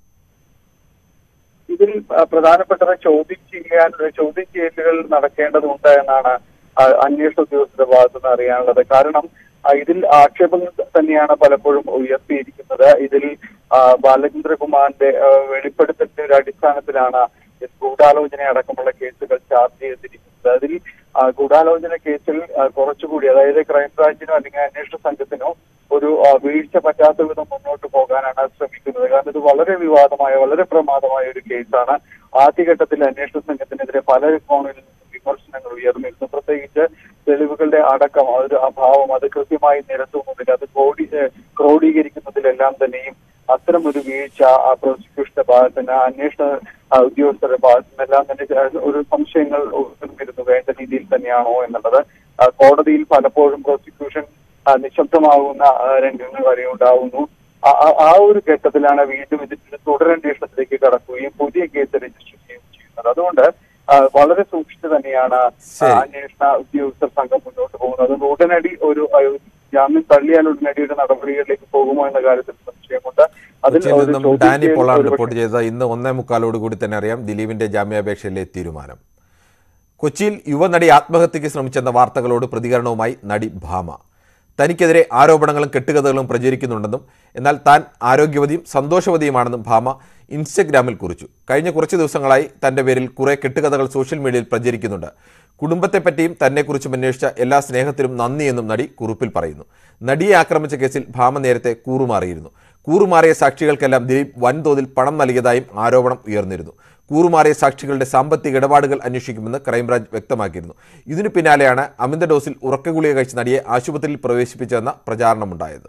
ഇതിൽ ആ, പ്രധാനപ്പെട്ടവ ചോദ്യം ചെയ്യാൻ ചോദ്യം ചെയ്യലുകൾ നടക്കേണ്ടതുണ്ട് എന്നാണ് ആ, അന്വേഷണ ഉദ്യോഗസ്ഥരുടെ ഭാഗത്തു നിന്ന് അറിയാനുള്ളത് കാരണം ആ, ഇതിൽ ആക്ഷേപങ്ങൾ തന്നെയാണ് പലപ്പോഴും ഉയർത്തിയിരിക്കുന്നത് ഇതിൽ ആ, ബാലചന്ദ്രകുമാറിന്റെ ആ, വെളിപ്പെടുത്തലിന്റെ ഒരു അടിസ്ഥാനത്തിലാണ് ഗൂഢാലോചന അടക്കമുള്ള കേസുകൾ ചാർജ് ചെയ്തിരിക്കുന്നത് അതിൽ ആ, ഗൂഢാലോചന കേസിൽ ആ, കുറച്ചുകൂടി അതായത് ക്രൈംബ്രാഞ്ചിനോ അല്ലെങ്കിൽ അന്വേഷണ സംഘത്തിനോ ഒരു ആ, വീഴ്ച പറ്റാത്ത വിധം മുന്നോട്ട് പോകാനാണ് ശ്രമിക്കുന്നത് കാരണം ഇത് വളരെ വിവാദമായ വളരെ പ്രമാദമായ ഒരു കേസാണ് ആദ്യഘട്ടത്തിൽ അന്വേഷണ സംഘത്തിനെതിരെ പല കോണിൽ നിന്നും വിമർശനങ്ങൾ ഉയർന്നിരുന്നു പ്രത്യേകിച്ച് തെളിവുകളുടെ അടക്കം ഒരു അഭാവം അത് കൃത്യമായി നിരത്തുന്നതിൽ അത് ക്രോഡീ ഏഹ് ക്രോഡീകരിക്കുന്നതിലെല്ലാം തന്നെയും അത്തരം ഒരു വീഴ്ച ആ പ്രോസിക്യൂഷന്റെ ഭാഗത്ത് നിന്ന് അന്വേഷണ ആ, ഉദ്യോഗസ്ഥരുടെ ഭാഗത്ത് നിന്നെല്ലാം തന്നെ ചെ- ഒരു സംശയങ്ങൾ ഉയർന്നിരുന്നു വേണ്ട രീതിയിൽ തന്നെയാണോ എന്നുള്ളത് ആ, കോടതിയിൽ പലപ്പോഴും പ്രോസിക്യൂഷൻ ആ, നിശബ്ദമാകുന്ന ആ, രംഗങ്ങൾ വരെ ഉണ്ടാവുന്നു ആ- ആ- ആ ഒരു ഘട്ടത്തിലാണ് വീണ്ടും ഇതിന്റെ തുടരന്വേഷണത്തിലേക്ക് കടക്കുകയും പുതിയ കേസ് രജിസ്റ്റർ ചെയ്യുകയും ചെയ്യുന്നത് അതുകൊണ്ട് ആ, വളരെ സൂക്ഷിച്ച് തന്നെയാണ് ആ, ശരി. അന്വേഷണ ഉദ്യോഗസ്ഥർ സംഘം മുന്നോട്ട് പോകുന്നത് അതുകൊണ്ട് ഉടനടി ഒരു ആ, ജാമ്യം തള്ളിയാൽ ഉടനടി ഒരു നടപടികളിലേക്ക് പോകുമോ എന്ന കാര്യത്തിൽ സംശയമുണ്ട് അതിൽ കൊച്ചിയിൽ ഒരു നിന്നും ചോദ്യം ഡാനി ചെയ്യൽ പോളാണ് ഒരുപക്ഷെ- റിപ്പോർട്ട് ചെയ്തത് ഇന്ന് ഒന്നേ മുക്കാലോട് കൂടി തന്നെ അറിയാം ദിലീപിന്റെ ജാമ്യാപേക്ഷയിലെ തീരുമാനം കൊച്ചിയിൽ യുവനടി ആത്മഹത്യയ്ക്ക് ശ്രമിച്ചെന്ന വാർത്തകളോട് പ്രതികരണവുമായി നടി ഭാമ തനിക്കെതിരെ ആരോപണങ്ങളും കെട്ടുകഥകളും പ്രചരിക്കുന്നുണ്ടെന്നും എന്നാൽ താൻ ആരോഗ്യവതിയും സന്തോഷവതിയുമാണെന്നും ഭാമ ഇൻസ്റ്റഗ്രാമിൽ കുറിച്ചു കഴിഞ്ഞ കുറച്ച് ദിവസങ്ങളായി തന്റെ പേരിൽ കുറെ കെട്ടുകഥകൾ സോഷ്യൽ മീഡിയയിൽ പ്രചരിക്കുന്നുണ്ട് കുടുംബത്തെപ്പറ്റിയും തന്നെക്കുറിച്ചും അന്വേഷിച്ച എല്ലാ സ്നേഹത്തിനും നന്ദിയെന്നും നടി കുറിപ്പിൽ പറയുന്നു നടിയെ ആക്രമിച്ച കേസിൽ ഭാമ നേരത്തെ കൂറുമാറിയിരുന്നു കൂറുമാറിയ സാക്ഷികൾക്കെല്ലാം ദിലീപ് വൻതോതിൽ പണം നൽകിയതായും ആരോപണം ഉയർന്നിരുന്നു കൂറുമാറിയ സാക്ഷികളുടെ സാമ്പത്തിക ഇടപാടുകൾ അന്വേഷിക്കുമെന്ന് ക്രൈംബ്രാഞ്ച് വ്യക്തമാക്കിയിരുന്നു ഇതിനു പിന്നാലെയാണ് അമിത ഡോസിൽ ഉറക്കഗുളിക കഴിച്ച നടിയെ ആശുപത്രിയിൽ പ്രവേശിപ്പിച്ചതെന്ന പ്രചാരണമുണ്ടായത്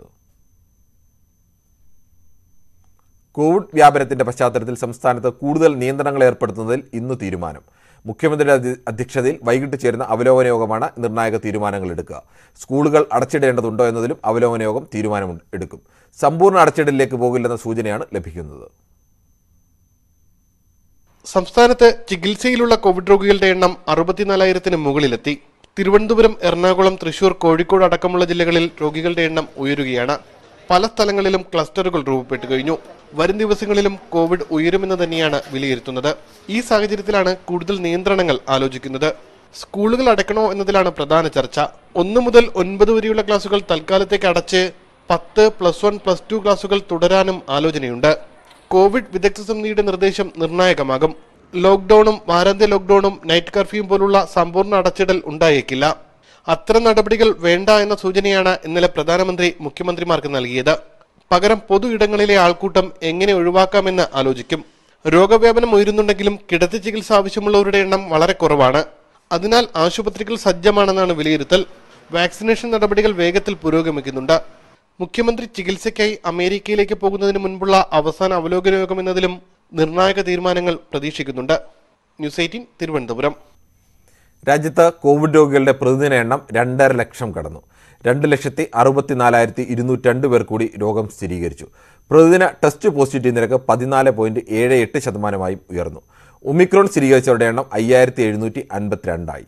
കോവിഡ് വ്യാപനത്തിന്റെ പശ്ചാത്തലത്തിൽ സംസ്ഥാനത്ത് കൂടുതൽ നിയന്ത്രണങ്ങൾ ഏർപ്പെടുത്തുന്നതിൽ ഇന്ന് തീരുമാനം മുഖ്യമന്ത്രിയുടെ അധ്യ- അധ്യക്ഷതയിൽ വൈകിട്ട് ചേരുന്ന അവലോകന യോഗമാണ് നിർണായക തീരുമാനങ്ങൾ എടുക്കുക സ്കൂളുകൾ അടച്ചിടേണ്ടതുണ്ടോ എന്നതിലും അവലോകന യോഗം തീരുമാനം എടുക്കും സമ്പൂർണ്ണ അടച്ചിടലിലേക്ക് പോകില്ലെന്ന സൂചനയാണ് ലഭിക്കുന്നത് സംസ്ഥാനത്ത് ചികിത്സയിലുള്ള കോവിഡ് രോഗികളുടെ എണ്ണം അറുപത്തിനാലായിരത്തിന് മുകളിലെത്തി തിരുവനന്തപുരം എറണാകുളം തൃശൂർ കോഴിക്കോട് അടക്കമുള്ള ജില്ലകളിൽ രോഗികളുടെ എണ്ണം ഉയരുകയാണ് പല സ്ഥലങ്ങളിലും ക്ലസ്റ്ററുകൾ രൂപപ്പെട്ടു കഴിഞ്ഞു വരും ദിവസങ്ങളിലും കോവിഡ് ഉയരുമെന്ന് തന്നെയാണ് വിലയിരുത്തുന്നത് ഈ സാഹചര്യത്തിലാണ് കൂടുതൽ നിയന്ത്രണങ്ങൾ ആലോചിക്കുന്നത് സ്കൂളുകൾ അടയ്ക്കണോ എന്നതിലാണ് പ്രധാന ചർച്ച ഒന്നു മുതൽ ഒൻപത് വരെയുള്ള ക്ലാസുകൾ തൽക്കാലത്തേക്ക് അടച്ച് പത്ത് പ്ലസ് വൺ പ്ലസ് ടു ക്ലാസുകൾ തുടരാനും ആലോചനയുണ്ട് കോവിഡ് വിദഗ്ധ സമിതിയുടെ നിർദ്ദേശം നിർണായകമാകും ലോക്ഡൌണും വാരാന്ത്യ ലോക്ഡൌണും നൈറ്റ് കർഫ്യൂവും പോലുള്ള സമ്പൂർണ്ണ അടച്ചിടൽ ഉണ്ടായേക്കില്ല അത്തരം നടപടികൾ വേണ്ട എന്ന സൂചനയാണ് ഇന്നലെ പ്രധാനമന്ത്രി മുഖ്യമന്ത്രിമാർക്ക് നൽകിയത് പകരം പൊതു ഇടങ്ങളിലെ ആൾക്കൂട്ടം എങ്ങനെ ഒഴിവാക്കാമെന്ന് ആലോചിക്കും രോഗവ്യാപനം ഉയരുന്നുണ്ടെങ്കിലും കിടത്തി ചികിത്സ ആവശ്യമുള്ളവരുടെ എണ്ണം വളരെ കുറവാണ് അതിനാൽ ആശുപത്രികൾ സജ്ജമാണെന്നാണ് വിലയിരുത്തൽ വാക്സിനേഷൻ നടപടികൾ വേഗത്തിൽ പുരോഗമിക്കുന്നുണ്ട് മുഖ്യമന്ത്രി ചികിത്സയ്ക്കായി അമേരിക്കയിലേക്ക് പോകുന്നതിന് മുൻപുള്ള അവസാന അവലോകന യോഗം എന്നതിലും നിർണായക തീരുമാനങ്ങൾ പ്രതീക്ഷിക്കുന്നുണ്ട് ന്യൂസ് എയ്റ്റീൻ തിരുവനന്തപുരം രാജ്യത്ത് കോവിഡ് രോഗികളുടെ പ്രതിദിന എണ്ണം രണ്ടര ലക്ഷം കടന്നു രണ്ട് ലക്ഷത്തി അറുപത്തിനാലായിരത്തി ഇരുന്നൂറ്റി രണ്ട് പേർ കൂടി രോഗം സ്ഥിരീകരിച്ചു പ്രതിദിന ടെസ്റ്റ് പോസിറ്റിവിറ്റി നിരക്ക് പതിനാല് പോയിന്റ് ഏഴ് എട്ട് ശതമാനമായും ഉയർന്നു ഒമിക്രോൺ സ്ഥിരീകരിച്ചവരുടെ എണ്ണം അയ്യായിരത്തി എഴുന്നൂറ്റി അൻപത്തിരണ്ടായി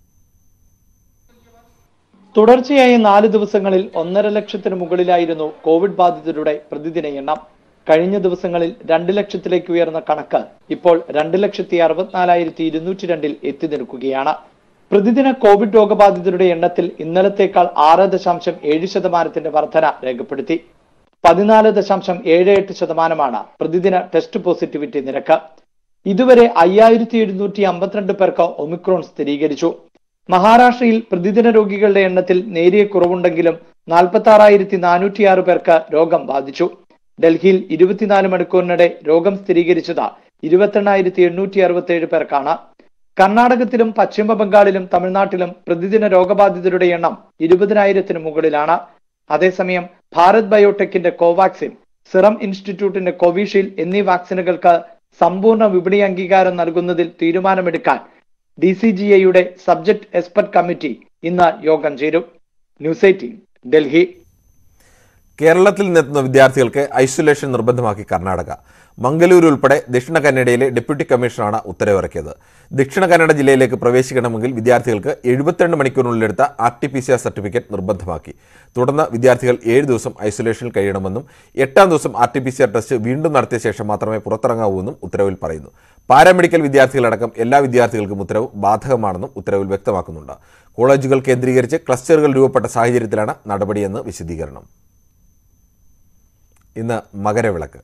തുടർച്ചയായ നാല് ദിവസങ്ങളിൽ ഒന്നര ലക്ഷത്തിന് മുകളിലായിരുന്നു കോവിഡ് ബാധിതരുടെ പ്രതിദിന എണ്ണം കഴിഞ്ഞ ദിവസങ്ങളിൽ രണ്ട് ലക്ഷത്തിലേക്ക് ഉയർന്ന കണക്ക് ഇപ്പോൾ രണ്ട് ലക്ഷത്തി അറുപത്തിനാലായിരത്തി ഇരുന്നൂറ്റി രണ്ടിൽ എത്തി നിൽക്കുകയാണ് പ്രതിദിന കോവിഡ് രോഗബാധിതരുടെ എണ്ണത്തിൽ ഇന്നലത്തേക്കാൾ ആറ് ദശാംശം ഏഴ് ശതമാനത്തിന്റെ വർധന രേഖപ്പെടുത്തി പതിനാല് ദശാംശം ഏഴ് എട്ട് ശതമാനമാണ് പ്രതിദിന ടെസ്റ്റ് പോസിറ്റിവിറ്റി നിരക്ക് ഇതുവരെ അയ്യായിരത്തി എഴുന്നൂറ്റി അമ്പത്തിരണ്ട് പേർക്ക് ഒമിക്രോൺ സ്ഥിരീകരിച്ചു മഹാരാഷ്ട്രയിൽ പ്രതിദിന രോഗികളുടെ എണ്ണത്തിൽ നേരിയ കുറവുണ്ടെങ്കിലും നാൽപ്പത്തി ആറായിരത്തി നാനൂറ്റിയാറ് പേർക്ക് രോഗം ബാധിച്ചു ഡൽഹിയിൽ ഇരുപത്തിനാല് മണിക്കൂറിനിടെ രോഗം സ്ഥിരീകരിച്ചത് ഇരുപത്തെണ്ണായിരത്തി എണ്ണൂറ്റി അറുപത്തി ഏഴ് പേർക്കാണ് കർണാടകത്തിലും പശ്ചിമ ബംഗാളിലും തമിഴ്നാട്ടിലും പ്രതിദിന രോഗബാധിതരുടെ എണ്ണം ഇരുപതിനായിരത്തിന് മുകളിലാണ് അതേസമയം ഭാരത് ബയോടെക്കിന്റെ കോവാക്സിൻ സിറം ഇൻസ്റ്റിറ്റ്യൂട്ടിന്റെ കോവിഷീൽഡ് എന്നീ വാക്സിനുകൾക്ക് സമ്പൂർണ്ണ വിപണി അംഗീകാരം നൽകുന്നതിൽ തീരുമാനമെടുക്കാൻ ഡി സി ജി എയുടെ സബ്ജക്ട് എക്സ്പെർട്ട് കമ്മിറ്റി ഇന്ന് യോഗം ചേരും ന്യൂസ് എയ്റ്റീൻ ഡൽഹി കേരളത്തിൽ നിന്നെത്തുന്ന വിദ്യാർത്ഥികൾക്ക് ഐസൊലേഷൻ നിർബന്ധമാക്കി കർണാടക മംഗലൂരു ഉൾപ്പെടെ ദക്ഷിണ കന്നഡയിലെ ഡെപ്യൂട്ടി കമ്മീഷണറാണ് ഉത്തരവിറക്കിയത് ദക്ഷിണ കന്നഡ ജില്ലയിലേക്ക് പ്രവേശിക്കണമെങ്കിൽ വിദ്യാർത്ഥികൾക്ക് എഴുപത്തിരണ്ട് മണിക്കൂറിനുള്ളിലെടുത്ത R T P C R certificate നിർബന്ധമാക്കി തുടർന്ന് വിദ്യാർത്ഥികൾ ഏഴ് ദിവസം ഐസൊലേഷനിൽ കഴിയണമെന്നും എട്ടാം ദിവസം R T P C R test വീണ്ടും നടത്തിയ ശേഷം മാത്രമേ പുറത്തിറങ്ങാവൂ എന്നും ഉത്തരവിൽ പറയുന്നു പാരാമെഡിക്കൽ വിദ്യാർത്ഥികളടക്കം എല്ലാ വിദ്യാർത്ഥികൾക്കും ഉത്തരവ് ബാധകമാണെന്നും ഉത്തരവിൽ വ്യക്തമാക്കുന്നുണ്ട് കോളേജുകൾ കേന്ദ്രീകരിച്ച് ക്ലസ്റ്ററുകൾ രൂപപ്പെട്ട സാഹചര്യത്തിലാണ് നടപടിയെന്ന് വിശദീകരണം ഇന്ന് മകരവിളക്ക്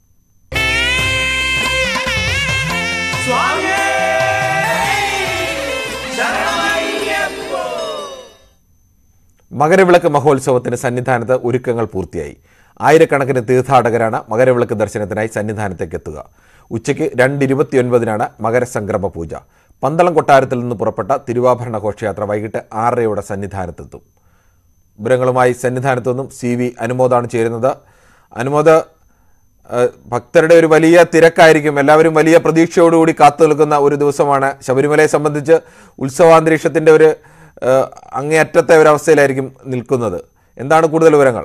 മകരവിളക്ക് മഹോത്സവത്തിന് സന്നിധാനത്ത് ഒരുക്കങ്ങൾ പൂർത്തിയായി ആയിരക്കണക്കിന് തീർത്ഥാടകരാണ് മകരവിളക്ക് ദർശനത്തിനായി സന്നിധാനത്തേക്ക് എത്തുക ഉച്ചയ്ക്ക് രണ്ട് ഇരുപത്തിയൊൻപതിനാണ് മകരസംക്രമ പൂജ പന്തളം കൊട്ടാരത്തിൽ നിന്ന് പുറപ്പെട്ട തിരുവാഭരണ ഘോഷയാത്ര വൈകിട്ട് ആറരയോടെ സന്നിധാനത്തെത്തും വിവരങ്ങളുമായി സന്നിധാനത്തു നിന്നും സി വി അനുമോദാണ് ചേരുന്നത് അനുമോദ് ഏഹ്, ഭക്തരുടെ ഒരു വലിയ തിരക്കായിരിക്കും എല്ലാവരും വലിയ പ്രതീക്ഷയോടുകൂടി കാത്തു നിൽക്കുന്ന ഒരു ദിവസമാണ് ശബരിമലയെ സംബന്ധിച്ച് ഉത്സവാന്തരീക്ഷത്തിൻ്റെ ഒരു ഏഹ്, അങ്ങേയറ്റത്തെ ഒരു അവസ്ഥയിലായിരിക്കും നിൽക്കുന്നത് എന്താണ് കൂടുതൽ വിവരങ്ങൾ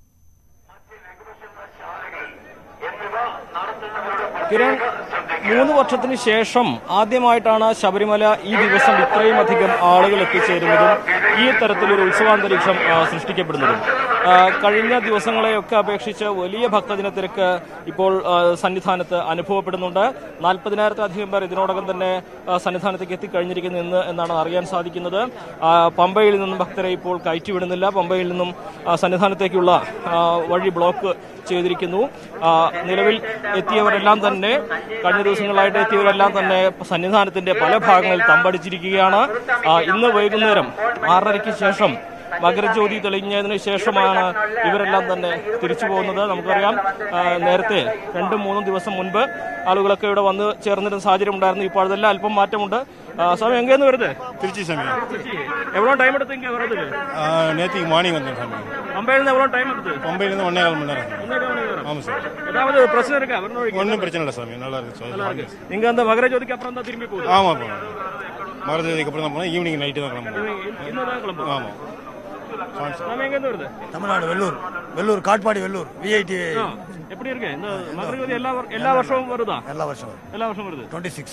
കിരൺ മൂന്ന് വർഷത്തിന് ശേഷം ആദ്യമായിട്ടാണ് ശബരിമല ഈ ദിവസം ഇത്രയും അധികം ആളുകൾ എത്തിച്ചേരുന്നതും ഈ തരത്തിലൊരു ഉത്സവാന്തരീക്ഷം ആ, സൃഷ്ടിക്കപ്പെടുന്നതും ആ, കഴിഞ്ഞ ദിവസങ്ങളെയൊക്കെ അപേക്ഷിച്ച് വലിയ ഭക്തജന തിരക്ക് ഇപ്പോൾ ആ, സന്നിധാനത്ത് അനുഭവപ്പെടുന്നുണ്ട് നാൽപ്പതിനായിരത്തിലധികം പേർ ഇതിനോടകം തന്നെ ആ, സന്നിധാനത്തേക്ക് എത്തിക്കഴിഞ്ഞിരിക്കുന്നു എന്ന് എന്നാണ് അറിയാൻ സാധിക്കുന്നത് ആ, പമ്പയിൽ നിന്നും ഭക്തരെ ഇപ്പോൾ കയറ്റിവിടുന്നില്ല പമ്പയിൽ നിന്നും ആ, സന്നിധാനത്തേക്കുള്ള ആ, വഴി ബ്ലോക്ക് ചെയ്തിരിക്കുന്നു ആ, നിലവിൽ എത്തിയവരെല്ലാം തന്നെ കഴിഞ്ഞ ദിവസങ്ങളായിട്ട് എത്തിയവരെല്ലാം തന്നെ സന്നിധാനത്തിന്റെ പല ഭാഗങ്ങളിൽ തമ്പടിച്ചിരിക്കുകയാണ് ആ, ഇന്ന് വൈകുന്നേരം ആറരയ്ക്ക് ശേഷം മകരജ്യോതി തെളിഞ്ഞതിന് ശേഷമാണ് ഇവരെല്ലാം തന്നെ തിരിച്ചു പോകുന്നത് നമുക്കറിയാം ആ, നേരത്തെ രണ്ടും മൂന്നും ദിവസം മുൻപ് ആളുകളൊക്കെ ഇവിടെ വന്ന് ചേർന്നിരുന്ന സാഹചര്യം ഉണ്ടായിരുന്നു ഇപ്പോൾ അതെല്ലാം അല്പം മാറ്റമുണ്ട് ആ, സ്വാമി എങ്കേന്ന് വരുന്നത് திருச்சி சாமி எவ்வளோ டைம் எடுத்து இங்கே வர்றதுக்கு நேற்றுக்கு மார்னிங் வந்தேன் சாமி பம்பையிலேருந்து எவ்வளோ டைம் எடுத்து பம்பையிலேருந்து ஒன்னே கால் மணி நேரம் ஒன்னே கால் மணி நேரம். ஆமாம் சார் ஏதாவது பிரச்சனை இருக்கா வரணும் வைக்க? ஒன்றும் பிரச்சனை இல்லை சாமி நல்லா இருக்கு நல்லா சார் இருக்கு இங்க அந்த மகரஜோதிக்கு அப்புறம் தான் திரும்பி போகுது ஆமாம் போகணும் மகரஜோதிக்கு அப்புறம் தான் போனோம் ஈவினிங் நைட்டு தான் கிளம்பணும் இன்னும் கிளம்பும் ஆமாம் சாமி சார் நாம எங்க இருந்து வருது தமிழ்நாடு வெள்ளூர் வெள்ளூர் காட்பாடி வெள்ளூர் விஐடி ஆ, எப்படி இருக்கு இந்த மகரஜோதி எல்லா வർ- എല്ലാ വർഷവും വരുതാ எல்லா வருஷம் എല്ലാ വർഷവും വരുത് டுவெண்ட்டி சிக்ஸ்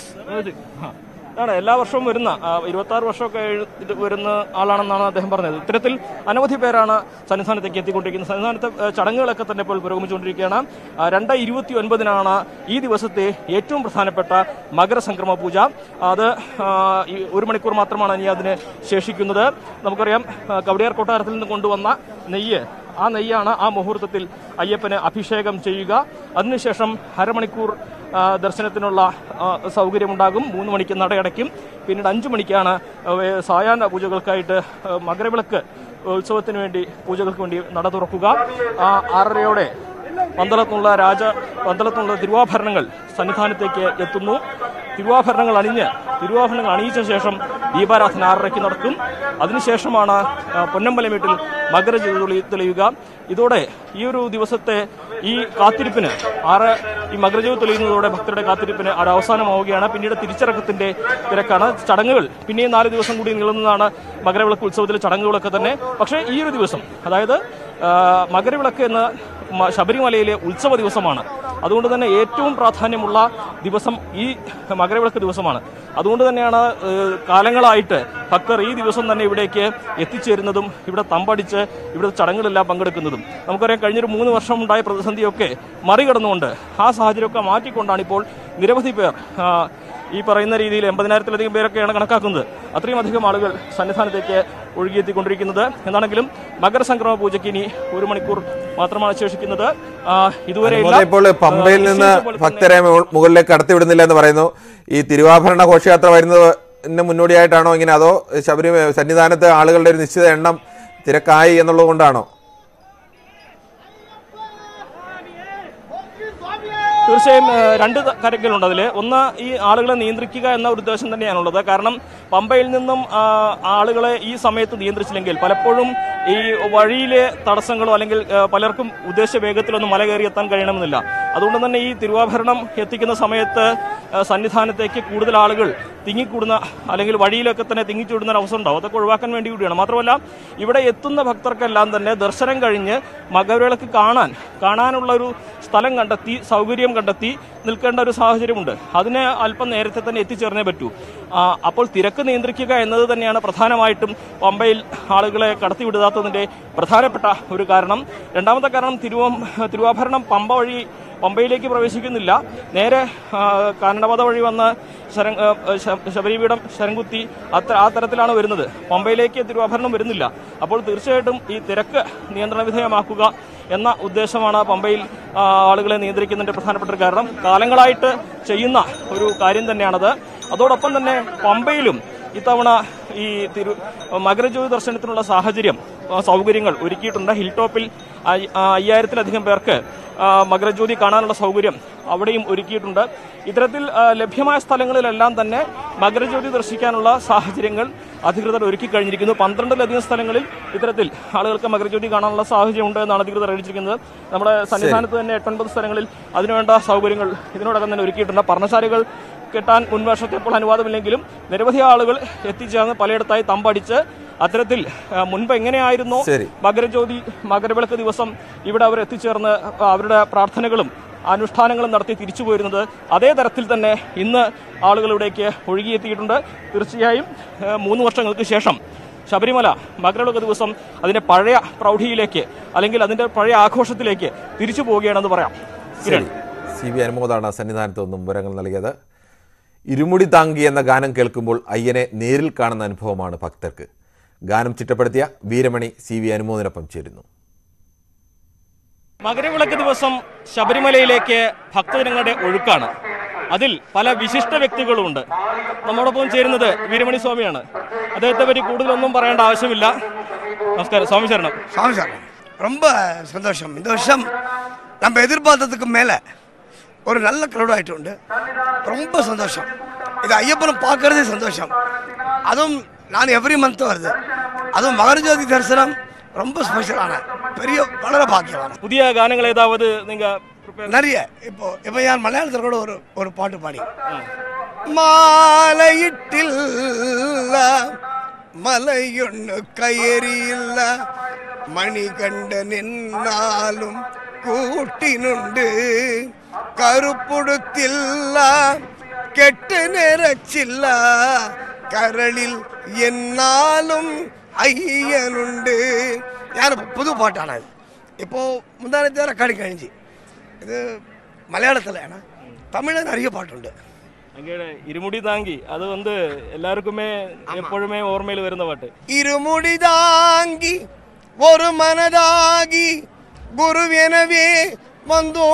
ആണ് എല്ലാ വർഷവും വരുന്ന ഇരുപത്തി ആറ് വർഷമൊക്കെ എഴു- ഇത് വരുന്ന ആളാണെന്നാണ് അദ്ദേഹം പറഞ്ഞത് ഇത്തരത്തിൽ അനവധി പേരാണ് സന്നിധാനത്തേക്ക് എത്തിക്കൊണ്ടിരിക്കുന്നത് സന്നിധാനത്തെ ഏഹ്, ചടങ്ങുകളൊക്കെ തന്നെ ഇപ്പോൾ പുരോഗമിച്ചുകൊണ്ടിരിക്കുകയാണ് ആ, രണ്ട് ഇരുപത്തി ഒൻപതിനാണ് ഈ ദിവസത്തെ ഏറ്റവും പ്രധാനപ്പെട്ട മകരസംക്രമ പൂജ അത് ആ, ഈ ഒരു മണിക്കൂർ മാത്രമാണ് ഇനി അതിന് ശേഷിക്കുന്നത് നമുക്കറിയാം ആ, കവടിയാർ കൊട്ടാരത്തിൽ നിന്ന് കൊണ്ടുവന്ന നെയ്യ് ആ നെയ്യാണ് ആ മുഹൂർത്തത്തിൽ അയ്യപ്പന് അഭിഷേകം ചെയ്യുക അതിനുശേഷം അരമണിക്കൂർ ആ, ദർശനത്തിനുള്ള ആ, സൗകര്യമുണ്ടാകും മൂന്ന് മണിക്ക് നടയടയ്ക്കും പിന്നീട് അഞ്ചു മണിക്കാണ് ആ, വേ- സായാഹ്ന പൂജകൾക്കായിട്ട് ആ, മകരവിളക്ക് ഉത്സവത്തിന് വേണ്ടി പൂജകൾക്ക് വേണ്ടി നട തുറക്കുക ആ, ആറരയോടെ പന്തളത്തുള്ള രാജ പന്തളത്തുള്ള തിരുവാഭരണങ്ങൾ സന്നിധാനത്തേക്ക് എത്തുന്നു തിരുവാഭരണങ്ങൾ അണിഞ്ഞ് തിരുവാഭരണങ്ങൾ അണിയിച്ച ശേഷം ദീപാരാധന ആറരയ്ക്ക് നടക്കും അതിനുശേഷമാണ് ആ, പൊന്നമ്പലം വീട്ടിൽ മകരജ്യോതി തെളി- തെളിയുക ഇതോടെ ഈ ഒരു ദിവസത്തെ ഈ കാത്തിരിപ്പിന് ആറ് ഈ മകരജ്യോതി തെളിയുന്നതോടെ ഭക്തരുടെ കാത്തിരിപ്പിന് ഒരു അവസാനമാവുകയാണ് പിന്നീട് തിരിച്ചിറക്കത്തിന്റെ തിരക്കാണ് ചടങ്ങുകൾ പിന്നെയും നാല് ദിവസം കൂടി നീളുന്നതാണ് മകരവിളക്ക് ഉത്സവത്തിലെ ചടങ്ങുകളൊക്കെ തന്നെ പക്ഷേ ഈ ഒരു ദിവസം അതായത് ആ, മകരവിളക്ക് എന്ന മ- ശബരിമലയിലെ ഉത്സവ ദിവസമാണ് അതുകൊണ്ട് തന്നെ ഏറ്റവും പ്രാധാന്യമുള്ള ദിവസം ഈ മകരവിളക്ക് ദിവസമാണ് അതുകൊണ്ട് തന്നെയാണ് ഏഹ്, കാലങ്ങളായിട്ട് ഭക്തർ ഈ ദിവസം തന്നെ ഇവിടേക്ക് എത്തിച്ചേരുന്നതും ഇവിടെ തമ്പടിച്ച് ഇവിടെ ചടങ്ങുകളെല്ലാം പങ്കെടുക്കുന്നതും നമുക്കറിയാം കഴിഞ്ഞൊരു മൂന്ന് വർഷം ഉണ്ടായ പ്രതിസന്ധിയൊക്കെ മറികടന്നുകൊണ്ട് ആ സാഹചര്യമൊക്കെ മാറ്റിക്കൊണ്ടാണ് ഇപ്പോൾ നിരവധി പേർ ആ, ഈ പറയുന്ന രീതിയിൽ എൺപതിനായിരത്തിലധികം പേരൊക്കെയാണ് കണക്കാക്കുന്നത് അത്രയും അധികം ആളുകൾ സന്നിധാനത്തേക്ക് ഒഴുകിയെത്തിക്കൊണ്ടിരിക്കുന്നത് എന്താണെങ്കിലും മകരസംക്രമ പൂജയ്ക്ക് ഇനി ഒരു മണിക്കൂർ മാത്രമാണ് ശേഷിക്കുന്നത് ആ, ഇതുവരെ അനുമോദ ഇപ്പോൾ പമ്പയിൽ നിന്ന് ഭക്തരെ മുകൾ- മുകളിലേക്ക് കടത്തിവിടുന്നില്ല എന്ന് പറയുന്നു ഈ തിരുവാഭരണ ഘോഷയാത്ര വരുന്നതിന് മുന്നോടിയായിട്ടാണോ ഇങ്ങനെ അതോ ശബരി സന്നിധാനത്ത് ആളുകളുടെ ഒരു നിശ്ചിത എണ്ണം തിരക്കായി എന്നുള്ളത് കൊണ്ടാണോ തീർച്ചയായും ഏഹ്, രണ്ട് ത- കാര്യങ്ങളുണ്ട് അതിൽ ഒന്ന് ഈ ആളുകളെ നിയന്ത്രിക്കുക എന്ന ഒരു ഉദ്ദേശം തന്നെയാണുള്ളത് കാരണം പമ്പയിൽ നിന്നും ആ, ആളുകളെ ഈ സമയത്ത് നിയന്ത്രിച്ചില്ലെങ്കിൽ പലപ്പോഴും ഈ വഴിയിലെ തടസ്സങ്ങളോ അല്ലെങ്കിൽ ഏഹ്, പലർക്കും ഉദ്ദേശ വേഗത്തിലൊന്നും മല കയറി എത്താൻ കഴിയണമെന്നില്ല അതുകൊണ്ട് തന്നെ ഈ തിരുവാഭരണം എത്തിക്കുന്ന സമയത്ത് ഏഹ്, സന്നിധാനത്തേക്ക് കൂടുതൽ ആളുകൾ തിങ്ങിക്കൂടുന്ന അല്ലെങ്കിൽ വഴിയിലൊക്കെ തന്നെ തിങ്ങിച്ചൂടുന്ന ഒരു അവസ്ഥ ഉണ്ടാവും അതൊക്കെ ഒഴിവാക്കാൻ വേണ്ടി കൂടിയാണ് മാത്രമല്ല ഇവിടെ എത്തുന്ന ഭക്തർക്കെല്ലാം തന്നെ ദർശനം കഴിഞ്ഞ് മകരവിളക്ക് കാണാൻ കാണാനുള്ള ഒരു സ്ഥലം കണ്ടെത്തി സൗകര്യം കണ്ടെത്തി നിൽക്കേണ്ട ഒരു സാഹചര്യമുണ്ട് അതിന് അല്പം നേരത്തെ തന്നെ എത്തിച്ചേർന്നേ പറ്റൂ ആ, അപ്പോൾ തിരക്ക് നിയന്ത്രിക്കുക എന്നത് തന്നെയാണ് പ്രധാനമായിട്ടും പമ്പയിൽ ആളുകളെ കടത്തിവിടാത്തതിന്റെ പ്രധാനപ്പെട്ട ഒരു കാരണം രണ്ടാമത്തെ കാരണം തിരുവ തിരുവാഭരണം പമ്പ വഴി പമ്പയിലേക്ക് പ്രവേശിക്കുന്നില്ല നേരെ ആ, കാനഡപാത വഴി വന്ന് ശര ആ, ശ- ശബരിപീഠം ശരംകുത്തി അത്ര ആ തരത്തിലാണ് വരുന്നത് പമ്പയിലേക്ക് തിരുവാഭരണം വരുന്നില്ല അപ്പോൾ തീർച്ചയായിട്ടും ഈ തിരക്ക് നിയന്ത്രണ വിധേയമാക്കുക എന്ന ഉദ്ദേശമാണ് പമ്പയിൽ ആ, ആളുകളെ നിയന്ത്രിക്കുന്നതിന്റെ പ്രധാനപ്പെട്ട ഒരു കാരണം കാലങ്ങളായിട്ട് ചെയ്യുന്ന ഒരു കാര്യം തന്നെയാണത് അതോടൊപ്പം തന്നെ പമ്പയിലും ഇത്തവണ ഈ തിരു മകരജ്യോതി ദർശനത്തിനുള്ള സാഹചര്യം ആ, സൗകര്യങ്ങൾ ഒരുക്കിയിട്ടുണ്ട് ഹിൽ ടോപ്പിൽ അയ്- ആ, അയ്യായിരത്തിലധികം പേർക്ക് ആ, മകരജ്യോതി കാണാനുള്ള സൗകര്യം അവിടെയും ഒരുക്കിയിട്ടുണ്ട് ഇത്തരത്തിൽ ആ, ലഭ്യമായ സ്ഥലങ്ങളിലെല്ലാം തന്നെ മകരജ്യോതി ദർശിക്കാനുള്ള സാഹചര്യങ്ങൾ അധികൃതർ ഒരുക്കി കഴിഞ്ഞിരിക്കുന്നു പന്ത്രണ്ടിലധികം സ്ഥലങ്ങളിൽ ഇത്തരത്തിൽ ആളുകൾക്ക് മകരജ്യോതി കാണാനുള്ള സാഹചര്യം ഉണ്ട് എന്നാണ് അധികൃതർ അറിയിച്ചിരിക്കുന്നത് നമ്മുടെ സന്നിധാനത്ത് തന്നെ എട്ടൊൻപത് സ്ഥലങ്ങളിൽ അതിനുവേണ്ട സൗകര്യങ്ങൾ ഇതിനോടകം തന്നെ ഒരുക്കിയിട്ടുണ്ട് പർണശാലകൾ കെട്ടാൻ മുൻവർഷത്തെപ്പോൾ അനുവാദമില്ലെങ്കിലും നിരവധി ആളുകൾ എത്തിച്ചേർന്ന് പലയിടത്തായി തമ്പടിച്ച് അത്തരത്തിൽ ആ, മുൻപ് എങ്ങനെയായിരുന്നു ശരി. മകരജ്യോതി മകരവിളക്ക് ദിവസം ഇവിടെ അവർ എത്തിച്ചേർന്ന് അവരുടെ പ്രാർത്ഥനകളും അനുഷ്ഠാനങ്ങളും നടത്തി തിരിച്ചു പോരുന്നത് അതേ തരത്തിൽ തന്നെ ഇന്ന് ആളുകൾ ഇവിടേക്ക് ഒഴുകിയെത്തിയിട്ടുണ്ട് തീർച്ചയായും ആ, മൂന്ന് വർഷങ്ങൾക്ക് ശേഷം ശബരിമല മകരവിളക്ക് ദിവസം അതിന്റെ പഴയ പ്രൗഢിയിലേക്ക് അല്ലെങ്കിൽ അതിന്റെ പഴയ ആഘോഷത്തിലേക്ക് തിരിച്ചു പോവുകയാണെന്ന് പറയാം കിരൺ ശരി സി ബി അനുമോദാണ് സന്നിധാനത്ത് നിന്നും വിവരങ്ങൾ നൽകിയത് ഇരുമുടി താങ്കി എന്ന ഗാനം കേൾക്കുമ്പോൾ അയ്യനെ നേരിൽ കാണുന്ന അനുഭവമാണ് ഭക്തർക്ക് ഗാനം ചിട്ടപ്പെടുത്തിയ വീരമണി സി വി അനുമോദിനൊപ്പം ചേരുന്നു മകരവിളക്ക് ദിവസം ശബരിമലയിലേക്ക് ഭക്തജനങ്ങളുടെ ഒഴുക്കാണ് അതിൽ പല വിശിഷ്ട വ്യക്തികളുമുണ്ട് നമ്മോടൊപ്പം ചേരുന്നത് വീരമണി സ്വാമിയാണ് അദ്ദേഹത്തെ പറ്റി കൂടുതലൊന്നും പറയേണ്ട ആവശ്യമില്ല நமஸ்காரம் சுவாமி சரணம் சாமி சார் ரொம்ப சந்தோஷம் இந்த வருஷம் நம்ம எதிர்பார்த்ததுக்கு மேலே ஒரு நல்ல க்ரௌட் ஆகிட்டு உண்டு ரொம்ப சந்தோஷம் இது ஐயப்பனை பார்க்கறதே சந்தோஷம் அதுவும் நான் எவ்ரி மந்த் வருது அதுவும் மகரஜோதி தரிசனம் ரொம்ப ஸ்பெஷலான பெரிய வளர பாக்கியமான புதிய கானங்கள் ஏதாவது நீங்க நிறைய இப்போ இப்போ ഞാൻ മലയാളത്തിൽ കൂടെ ഒരു ഒരു പാട്ട് പാടി മാലയിട്ടില്ല മലയൊന്ന് കയറിയില്ല മണികണ്ഠൻ എന്നാലും കൂട്ടിനുണ്ട് കറുപ്പുടുത്തില്ല കെട്ട് നിറച്ചില്ല കരളിൽ എന്നാലും അയ്യനുണ്ട് ഞാൻ പുതു പാട്ടാണ് ഇപ്പോൾ മുന്താനത്തെ റെക്കോർഡിങ് കഴിഞ്ഞ് ഇത് മലയാളത്തിലാണ് തമിഴ് நிறைய பாட்டுண்டு அங்கே இருமுடி தாங்கி அது வந்து எல்லாருக்குமே எப்பொழுதுமே ஓர்மையில் வருந்த பாட்டு ഇരുമുടി താങ്കി ഒരു മനതാകി ഗുരുവെനവേ വந்தோ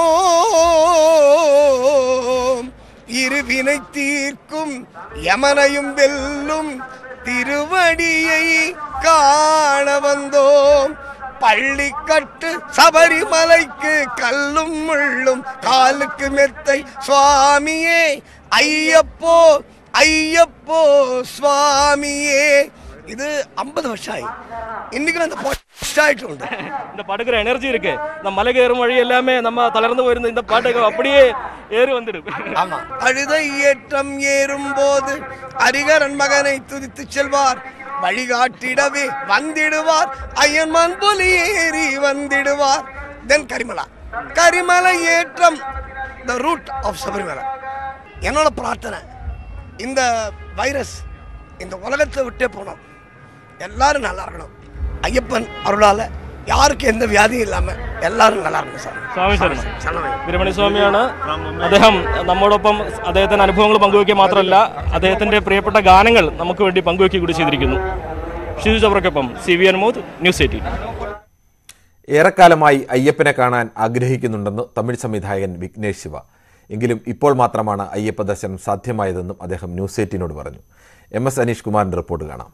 இருவினை தீர்க்கும் யமனையும் வெல்லும் திருவடியை காண வந்தோம் பள்ளிக்கட்டு சபரிமலைக்கு கல்லும் முள்ளும் காலுக்கு மெத்தை சுவாமியே ஐயப்போ ஐயப்போ சுவாமியே இது ஐம்பது வருஷம் ஆகி இன்னைக்கும் அந்த பாட்டு ஆயிട്ടുണ്ട് இந்த பாட்டுக்கிற எனர்ஜி இருக்கு இந்த மலை ஏறும் வழி எல்லாமே நம்ம தளர்ந்து போயிருந்த இந்த பாட்டுக்கு அப்படியே ஏறி வந்துடும் ஆமா அழுதை ஏற்றம் ஏறும் போது அரிகரன் மகனை துதித்து செல்வார் வழிகாட்டிடவே வந்திடுவார் ஐயன் மண்பொலி ஏறி வந்திடுவார் தென் கரிமலா கரிமலை ஏற்றம் த ரூட் ஆஃப் சபரிமலை என்னோட பிரார்த்தனை இந்த வைரஸ் இந்த உலகத்தை விட்டே போனோம் எல்லாரும் நல்லா இருக்கணும் ஐயப்பன் அருளால யாருக்கும் எந்த வியாதியும் இல்லாம எல்லாரும் நல்லா இருக்கணும் സാർ സ്വാമി ശരണം വിരമണി സ്വാമിയാണ് അദ്ദേഹം നമ്മോടൊപ്പം അദ്ദേഹത്തിന്റെ അനുഭവങ്ങൾ പങ്കുവയ്ക്കുക മാത്രമല്ല അദ്ദേഹത്തിന്റെ പ്രിയപ്പെട്ട ഗാനങ്ങൾ നമുക്ക് വേണ്ടി പങ്കുവയ്ക്കുക കൂടി ചെയ്തിരിക്കുന്നു ഷിജു ചബ്രക്കൊപ്പം C V Anmod news eighteen ഏറെക്കാലമായി അയ്യപ്പനെ കാണാൻ ആഗ്രഹിക്കുന്നുണ്ടെന്ന് തമിഴ് സംവിധായകൻ വിഘ്നേഷ് ശിവ എങ്കിലും ഇപ്പോൾ മാത്രമാണ് അയ്യപ്പ ദർശനം സാധ്യമായതെന്നും അദ്ദേഹം ന്യൂസ് എയ്റ്റീനോട് പറഞ്ഞു എം എസ് അനീഷ് കുമാറിന്റെ റിപ്പോർട്ട് കാണാം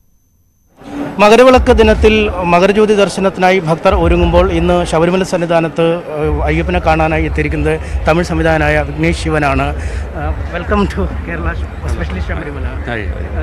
മകരവിളക്ക് ദിനത്തിൽ മകരജ്യോതി ദർശനത്തിനായി ഭക്തർ ഒരുങ്ങുമ്പോൾ ഇന്ന് ശബരിമല സന്നിധാനത്ത് ഏഹ്, അയ്യപ്പനെ കാണാനായി എത്തിയിരിക്കുന്നത് തമിഴ് സംവിധായകനായ വിഘ്നേഷ് ശിവനാണ് welcome to Kerala specially Sabarimala Hi.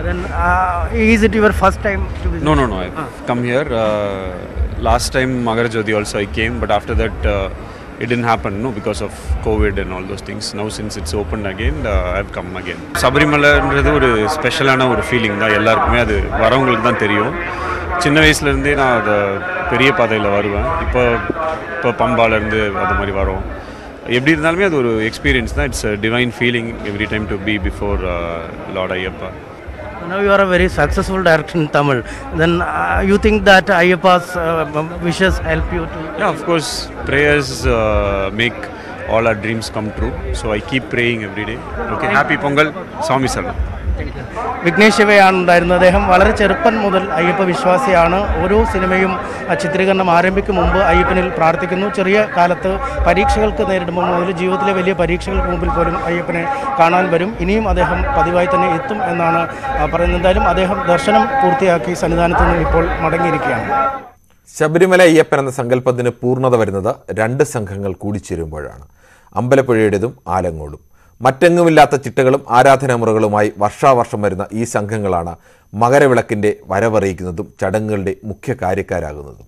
Is it your first time No, no, no. I've come here. Uh, last time Magar Jyoti also I came, but after that uh, it didn't happen, no, because of COVID and all those things. Now since it's opened again, uh, I've come again. சபரிமலைன்றது ஒரு ஸ்பெஷலான ஒரு feeling தான் எல்லாருக்குமே அது வரவங்களுக்கு தான் தெரியும் சின்ன வயசுலேருந்தே நான் அதை பெரிய பாதையில் வருவேன் இப்போ இப்போ பம்பாலேருந்து அது மாதிரி வரோம் எப்படி இருந்தாலுமே அது ஒரு எக்ஸ்பீரியன்ஸ் தான் it's divine feeling every time to be before lord Ayyappa Now you are a very successful director in Tamil. Then uh, you think that Ayyappa's uh, wishes help you to Yeah, of course, prayers uh, make all our dreams come true. So I keep praying every day. Okay, happy Pongal, Swami Saranam. Vignesh ശിവയാണ് ഉണ്ടായിരുന്നത് അദ്ദേഹം വളരെ ചെറുപ്പം മുതൽ അയ്യപ്പ വിശ്വാസിയാണ് ഓരോ സിനിമയും ആ, ചിത്രീകരണം ആരംഭിക്കും മുമ്പ് അയ്യപ്പനിൽ പ്രാർത്ഥിക്കുന്നു ചെറിയ കാലത്ത് പരീക്ഷകൾക്ക് നേരിടുമ്പോൾ മുതൽ ജീവിതത്തിലെ വലിയ പരീക്ഷകൾക്ക് മുമ്പിൽ പോലും അയ്യപ്പനെ കാണാൻ വരും ഇനിയും അദ്ദേഹം പതിവായി തന്നെ എത്തും എന്നാണ് ആ, പറയുന്നത് എന്തായാലും അദ്ദേഹം ദർശനം പൂർത്തിയാക്കി സന്നിധാനത്ത് നിന്നും ഇപ്പോൾ മടങ്ങിയിരിക്കുകയാണ് ശബരിമല അയ്യപ്പൻ എന്ന സങ്കല്പത്തിന് പൂർണ്ണത വരുന്നത് രണ്ട് സംഘങ്ങൾ കൂടിച്ചേരുമ്പോഴാണ് അമ്പലപ്പുഴയുടേതും ആലങ്ങോടും മറ്റെങ്ങുമില്ലാത്ത ചിട്ടകളും ആരാധനാമുറകളുമായി വർഷാവർഷം വരുന്ന ഈ സംഘങ്ങളാണ് മകരവിളക്കിന്റെ വരവറിയിക്കുന്നതും ചടങ്ങുകളുടെ മുഖ്യ കാര്യക്കാരാകുന്നതും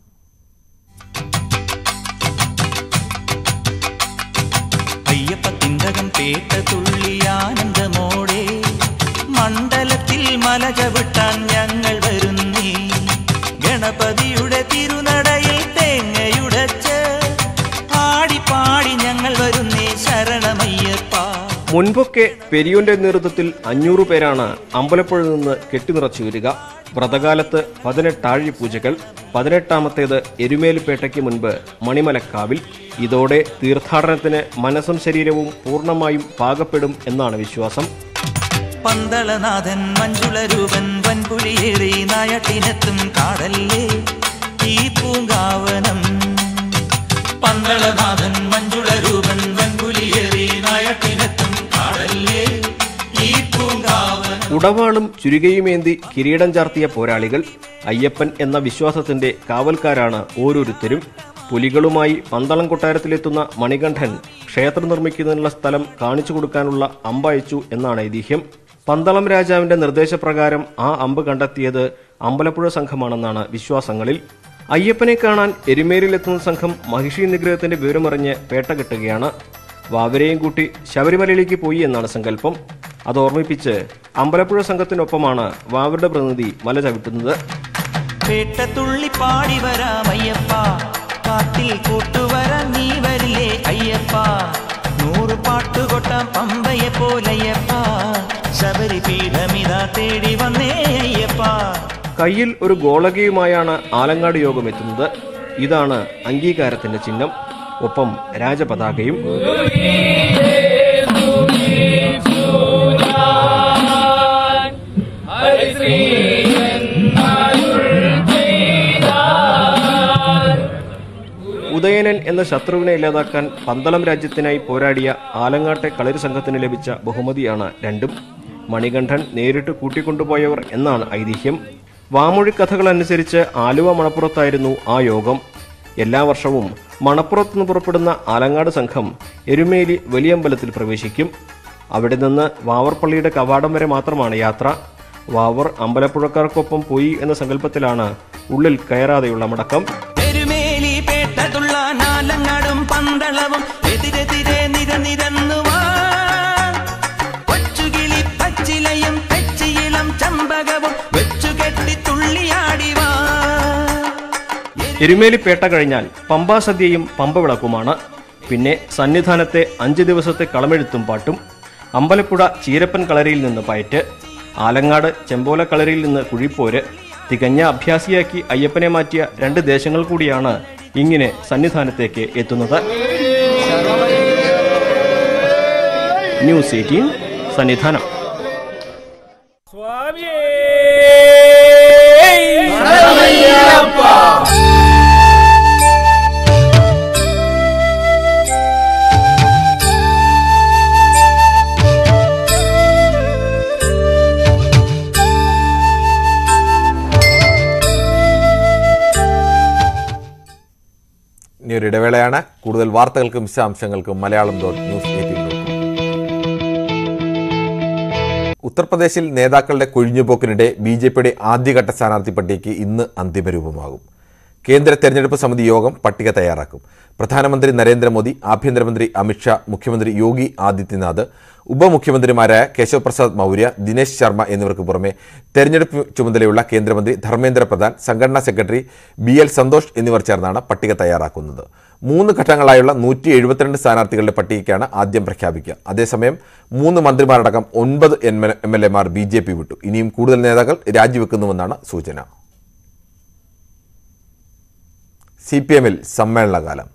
അയ്യപ്പത്തിന്തകം കേട്ട തുള്ളി ആനന്ദമോടെ മണ്ഡലത്തിൽ മല ചവിട്ടാൻ ഞങ്ങൾ വരുന്നേ ഗണപതിയുടെ തിരുനടയിൽ തേങ്ങയുടച്ച് ആടിപ്പാടി ഞങ്ങൾ വരുന്നേ ശരണമയ്യപ്പ മുൻപൊക്കെ പെരിയോന്റെ നേതൃത്വത്തിൽ അഞ്ഞൂറ് പേരാണ് അമ്പലപ്പുഴ നിന്ന് കെട്ടിനിറച്ചു വരിക വ്രതകാലത്ത് പതിനെട്ടാഴി പൂജകൾ പതിനെട്ടാമത്തേത് എരുമേലിപ്പേട്ടയ്ക്ക് മുൻപ് മണിമലക്കാവിൽ ഇതോടെ തീർത്ഥാടനത്തിന് മനസ്സും ശരീരവും പൂർണ്ണമായും പാകപ്പെടും എന്നാണ് വിശ്വാസം പന്തളനാഥൻ മഞ്ജുളരൂപൻ വൻപുലിയേറി നായട്ടിനെത്തും കാടല്ലേ ഈ പൂങ്കാവനം പന്തളനാഥൻ മഞ്ജുളരൂപൻ വൻപുലിയേറി നായട്ടിനെത്തും കാടല്ലേ ഈ പൂങ്കാവനം കുടവാളും ചുരികയുമേന്തി കിരീടം ചാർത്തിയ പോരാളികൾ അയ്യപ്പൻ എന്ന വിശ്വാസത്തിന്റെ കാവൽക്കാരാണ് ഓരോരുത്തരും പുലികളുമായി പന്തളം കൊട്ടാരത്തിലെത്തുന്ന മണികണ്ഠൻ ക്ഷേത്രം നിർമ്മിക്കുന്നതിനുള്ള സ്ഥലം കാണിച്ചു കൊടുക്കാനുള്ള അമ്പയച്ചു എന്നാണ് ഐതിഹ്യം പന്തളം രാജാവിന്റെ നിർദ്ദേശപ്രകാരം ആ അമ്പ് കണ്ടെത്തിയത് അമ്പലപ്പുഴ സംഘമാണെന്നാണ് വിശ്വാസങ്ങളിൽ അയ്യപ്പനെ കാണാൻ എരുമേലിയിലെത്തുന്ന സംഘം മഹിഷി നിഗ്രഹത്തിന്റെ വിവരമറിഞ്ഞ് പേട്ട കെട്ടുകയാണ് വാവരെയും കൂട്ടി ശബരിമലയിലേക്ക് പോയി എന്നാണ് സങ്കല്പം അത് ഓർമ്മിപ്പിച്ച് അമ്പലപ്പുഴ സംഘത്തിനൊപ്പമാണ് വാവരുടെ പ്രതിനിധി മല ചവിട്ടുന്നത് പേട്ടത്തുള്ളി പാടി വരാം അയ്യപ്പ കാട്ടിൽ കൂട്ടുവരാൻ നീ വരില്ലേ അയ്യപ്പ നൂറ് പാട്ടുകൊട്ടാം പമ്പയെ പോലയ്യപ്പ ശബരി പീഠമിതാ തേടി വന്നേ അയ്യപ്പ കയ്യിൽ ഒരു ഗോളകയുമായാണ് ആലങ്ങാട് യോഗം എത്തുന്നത് ഇതാണ് അംഗീകാരത്തിന്റെ ചിഹ്നം ഒപ്പം രാജപതാകയും ഉദയനൻ എന്ന ശത്രുവിനെ ഇല്ലാതാക്കാൻ പന്തളം രാജ്യത്തിനായി പോരാടിയ ആലങ്ങാട്ടെ കളരി സംഘത്തിന് ലഭിച്ച ബഹുമതിയാണ് രണ്ടും മണികണ്ഠൻ നേരിട്ട് കൂട്ടിക്കൊണ്ടുപോയവർ എന്നാണ് ഐതിഹ്യം വാമൊഴി കഥകൾ അനുസരിച്ച് ആലുവ മണപ്പുറത്തായിരുന്നു ആ യോഗം എല്ലാ വർഷവും മണപ്പുറത്തുനിന്ന് പുറപ്പെടുന്ന ആലങ്ങാട് സംഘം എരുമേലി വലിയമ്പലത്തിൽ പ്രവേശിക്കും അവിടെ നിന്ന് വാവർപ്പള്ളിയുടെ കവാടം വരെ മാത്രമാണ് യാത്ര വാവർ അമ്പലപ്പുഴക്കാർക്കൊപ്പം പോയി എന്ന സങ്കല്പത്തിലാണ് ഉള്ളിൽ കയറാതെയുള്ള മടക്കം എരുമേലി പേട്ടതുള്ള നാലങ്ങാടും പന്തളവും എതിരെതിരെ നിരനിരന്നുവാ കൊച്ചുകിളി പച്ചിലയും പെച്ചിയിളം ചമ്പകവും വെച്ചുകെട്ടി തുള്ളിയാടിവാ എരുമേലിപ്പേട്ട കഴിഞ്ഞാൽ പമ്പാ സദ്യയും പമ്പ വിളക്കുമാണ് പിന്നെ സന്നിധാനത്തെ അഞ്ച് ദിവസത്തെ കളമെഴുത്തും പാട്ടും അമ്പലപ്പുഴ ചീരപ്പൻ കളരിയിൽ നിന്ന് പയറ്റ് ആലങ്ങാട് ചെമ്പോല കളരിയിൽ നിന്ന് കുഴിപ്പോര് തികഞ്ഞ അഭ്യാസിയാക്കി അയ്യപ്പനെ മാറ്റിയ രണ്ട് ദേശങ്ങൾ കൂടിയാണ് ഇങ്ങനെ സന്നിധാനത്തേക്ക് എത്തുന്നത് ന്യൂസ് എയ്റ്റീൻ സന്നിധാനം ഇനി ഒരു ഇടവേളയാണ് കൂടുതൽ വാർത്തകൾക്കും വിശദാംശങ്ങൾക്കും Malayalam dot news eighteen dot com. ഉത്തർപ്രദേശിൽ നേതാക്കളുടെ കൊഴിഞ്ഞുപോക്കിനിടെ ബി ജെ പിയുടെ ആദ്യഘട്ട സ്ഥാനാർത്ഥി പട്ടികയ്ക്ക് ഇന്ന് അന്തിമ രൂപമാകും കേന്ദ്ര തെരഞ്ഞെടുപ്പ് സമിതി യോഗം പട്ടിക തയ്യാറാക്കും പ്രധാനമന്ത്രി നരേന്ദ്രമോദി ആഭ്യന്തരമന്ത്രി അമിത്ഷാ മുഖ്യമന്ത്രി യോഗി ആദിത്യനാഥ് ഉപമുഖ്യമന്ത്രിമാരായ കേശവ് പ്രസാദ് മൗര്യ ദിനേശ് ശർമ്മ എന്നിവർക്ക് പുറമെ തെരഞ്ഞെടുപ്പ് ചുമതലയുള്ള കേന്ദ്രമന്ത്രി ധർമ്മേന്ദ്ര പ്രധാൻ സംഘടനാ സെക്രട്ടറി ബി എൽ സന്തോഷ് എന്നിവർ ചേർന്നാണ് പട്ടിക തയ്യാറാക്കുന്നത് മൂന്ന് ഘട്ടങ്ങളായുള്ള നൂറ്റി എഴുപത്തിരണ്ട് സ്ഥാനാർത്ഥികളുടെ പട്ടികയ്ക്കാണ് ആദ്യം പ്രഖ്യാപിക്കുക അതേസമയം മൂന്ന് മന്ത്രിമാരടക്കം ഒൻപത് എം എൽ എമാർ ബി ജെ പി വിട്ടു ഇനിയും കൂടുതൽ നേതാക്കൾ രാജിവെക്കുന്നുവെന്നാണ് സൂചന സി പി എമ്മിൽ സമ്മേളനകാലം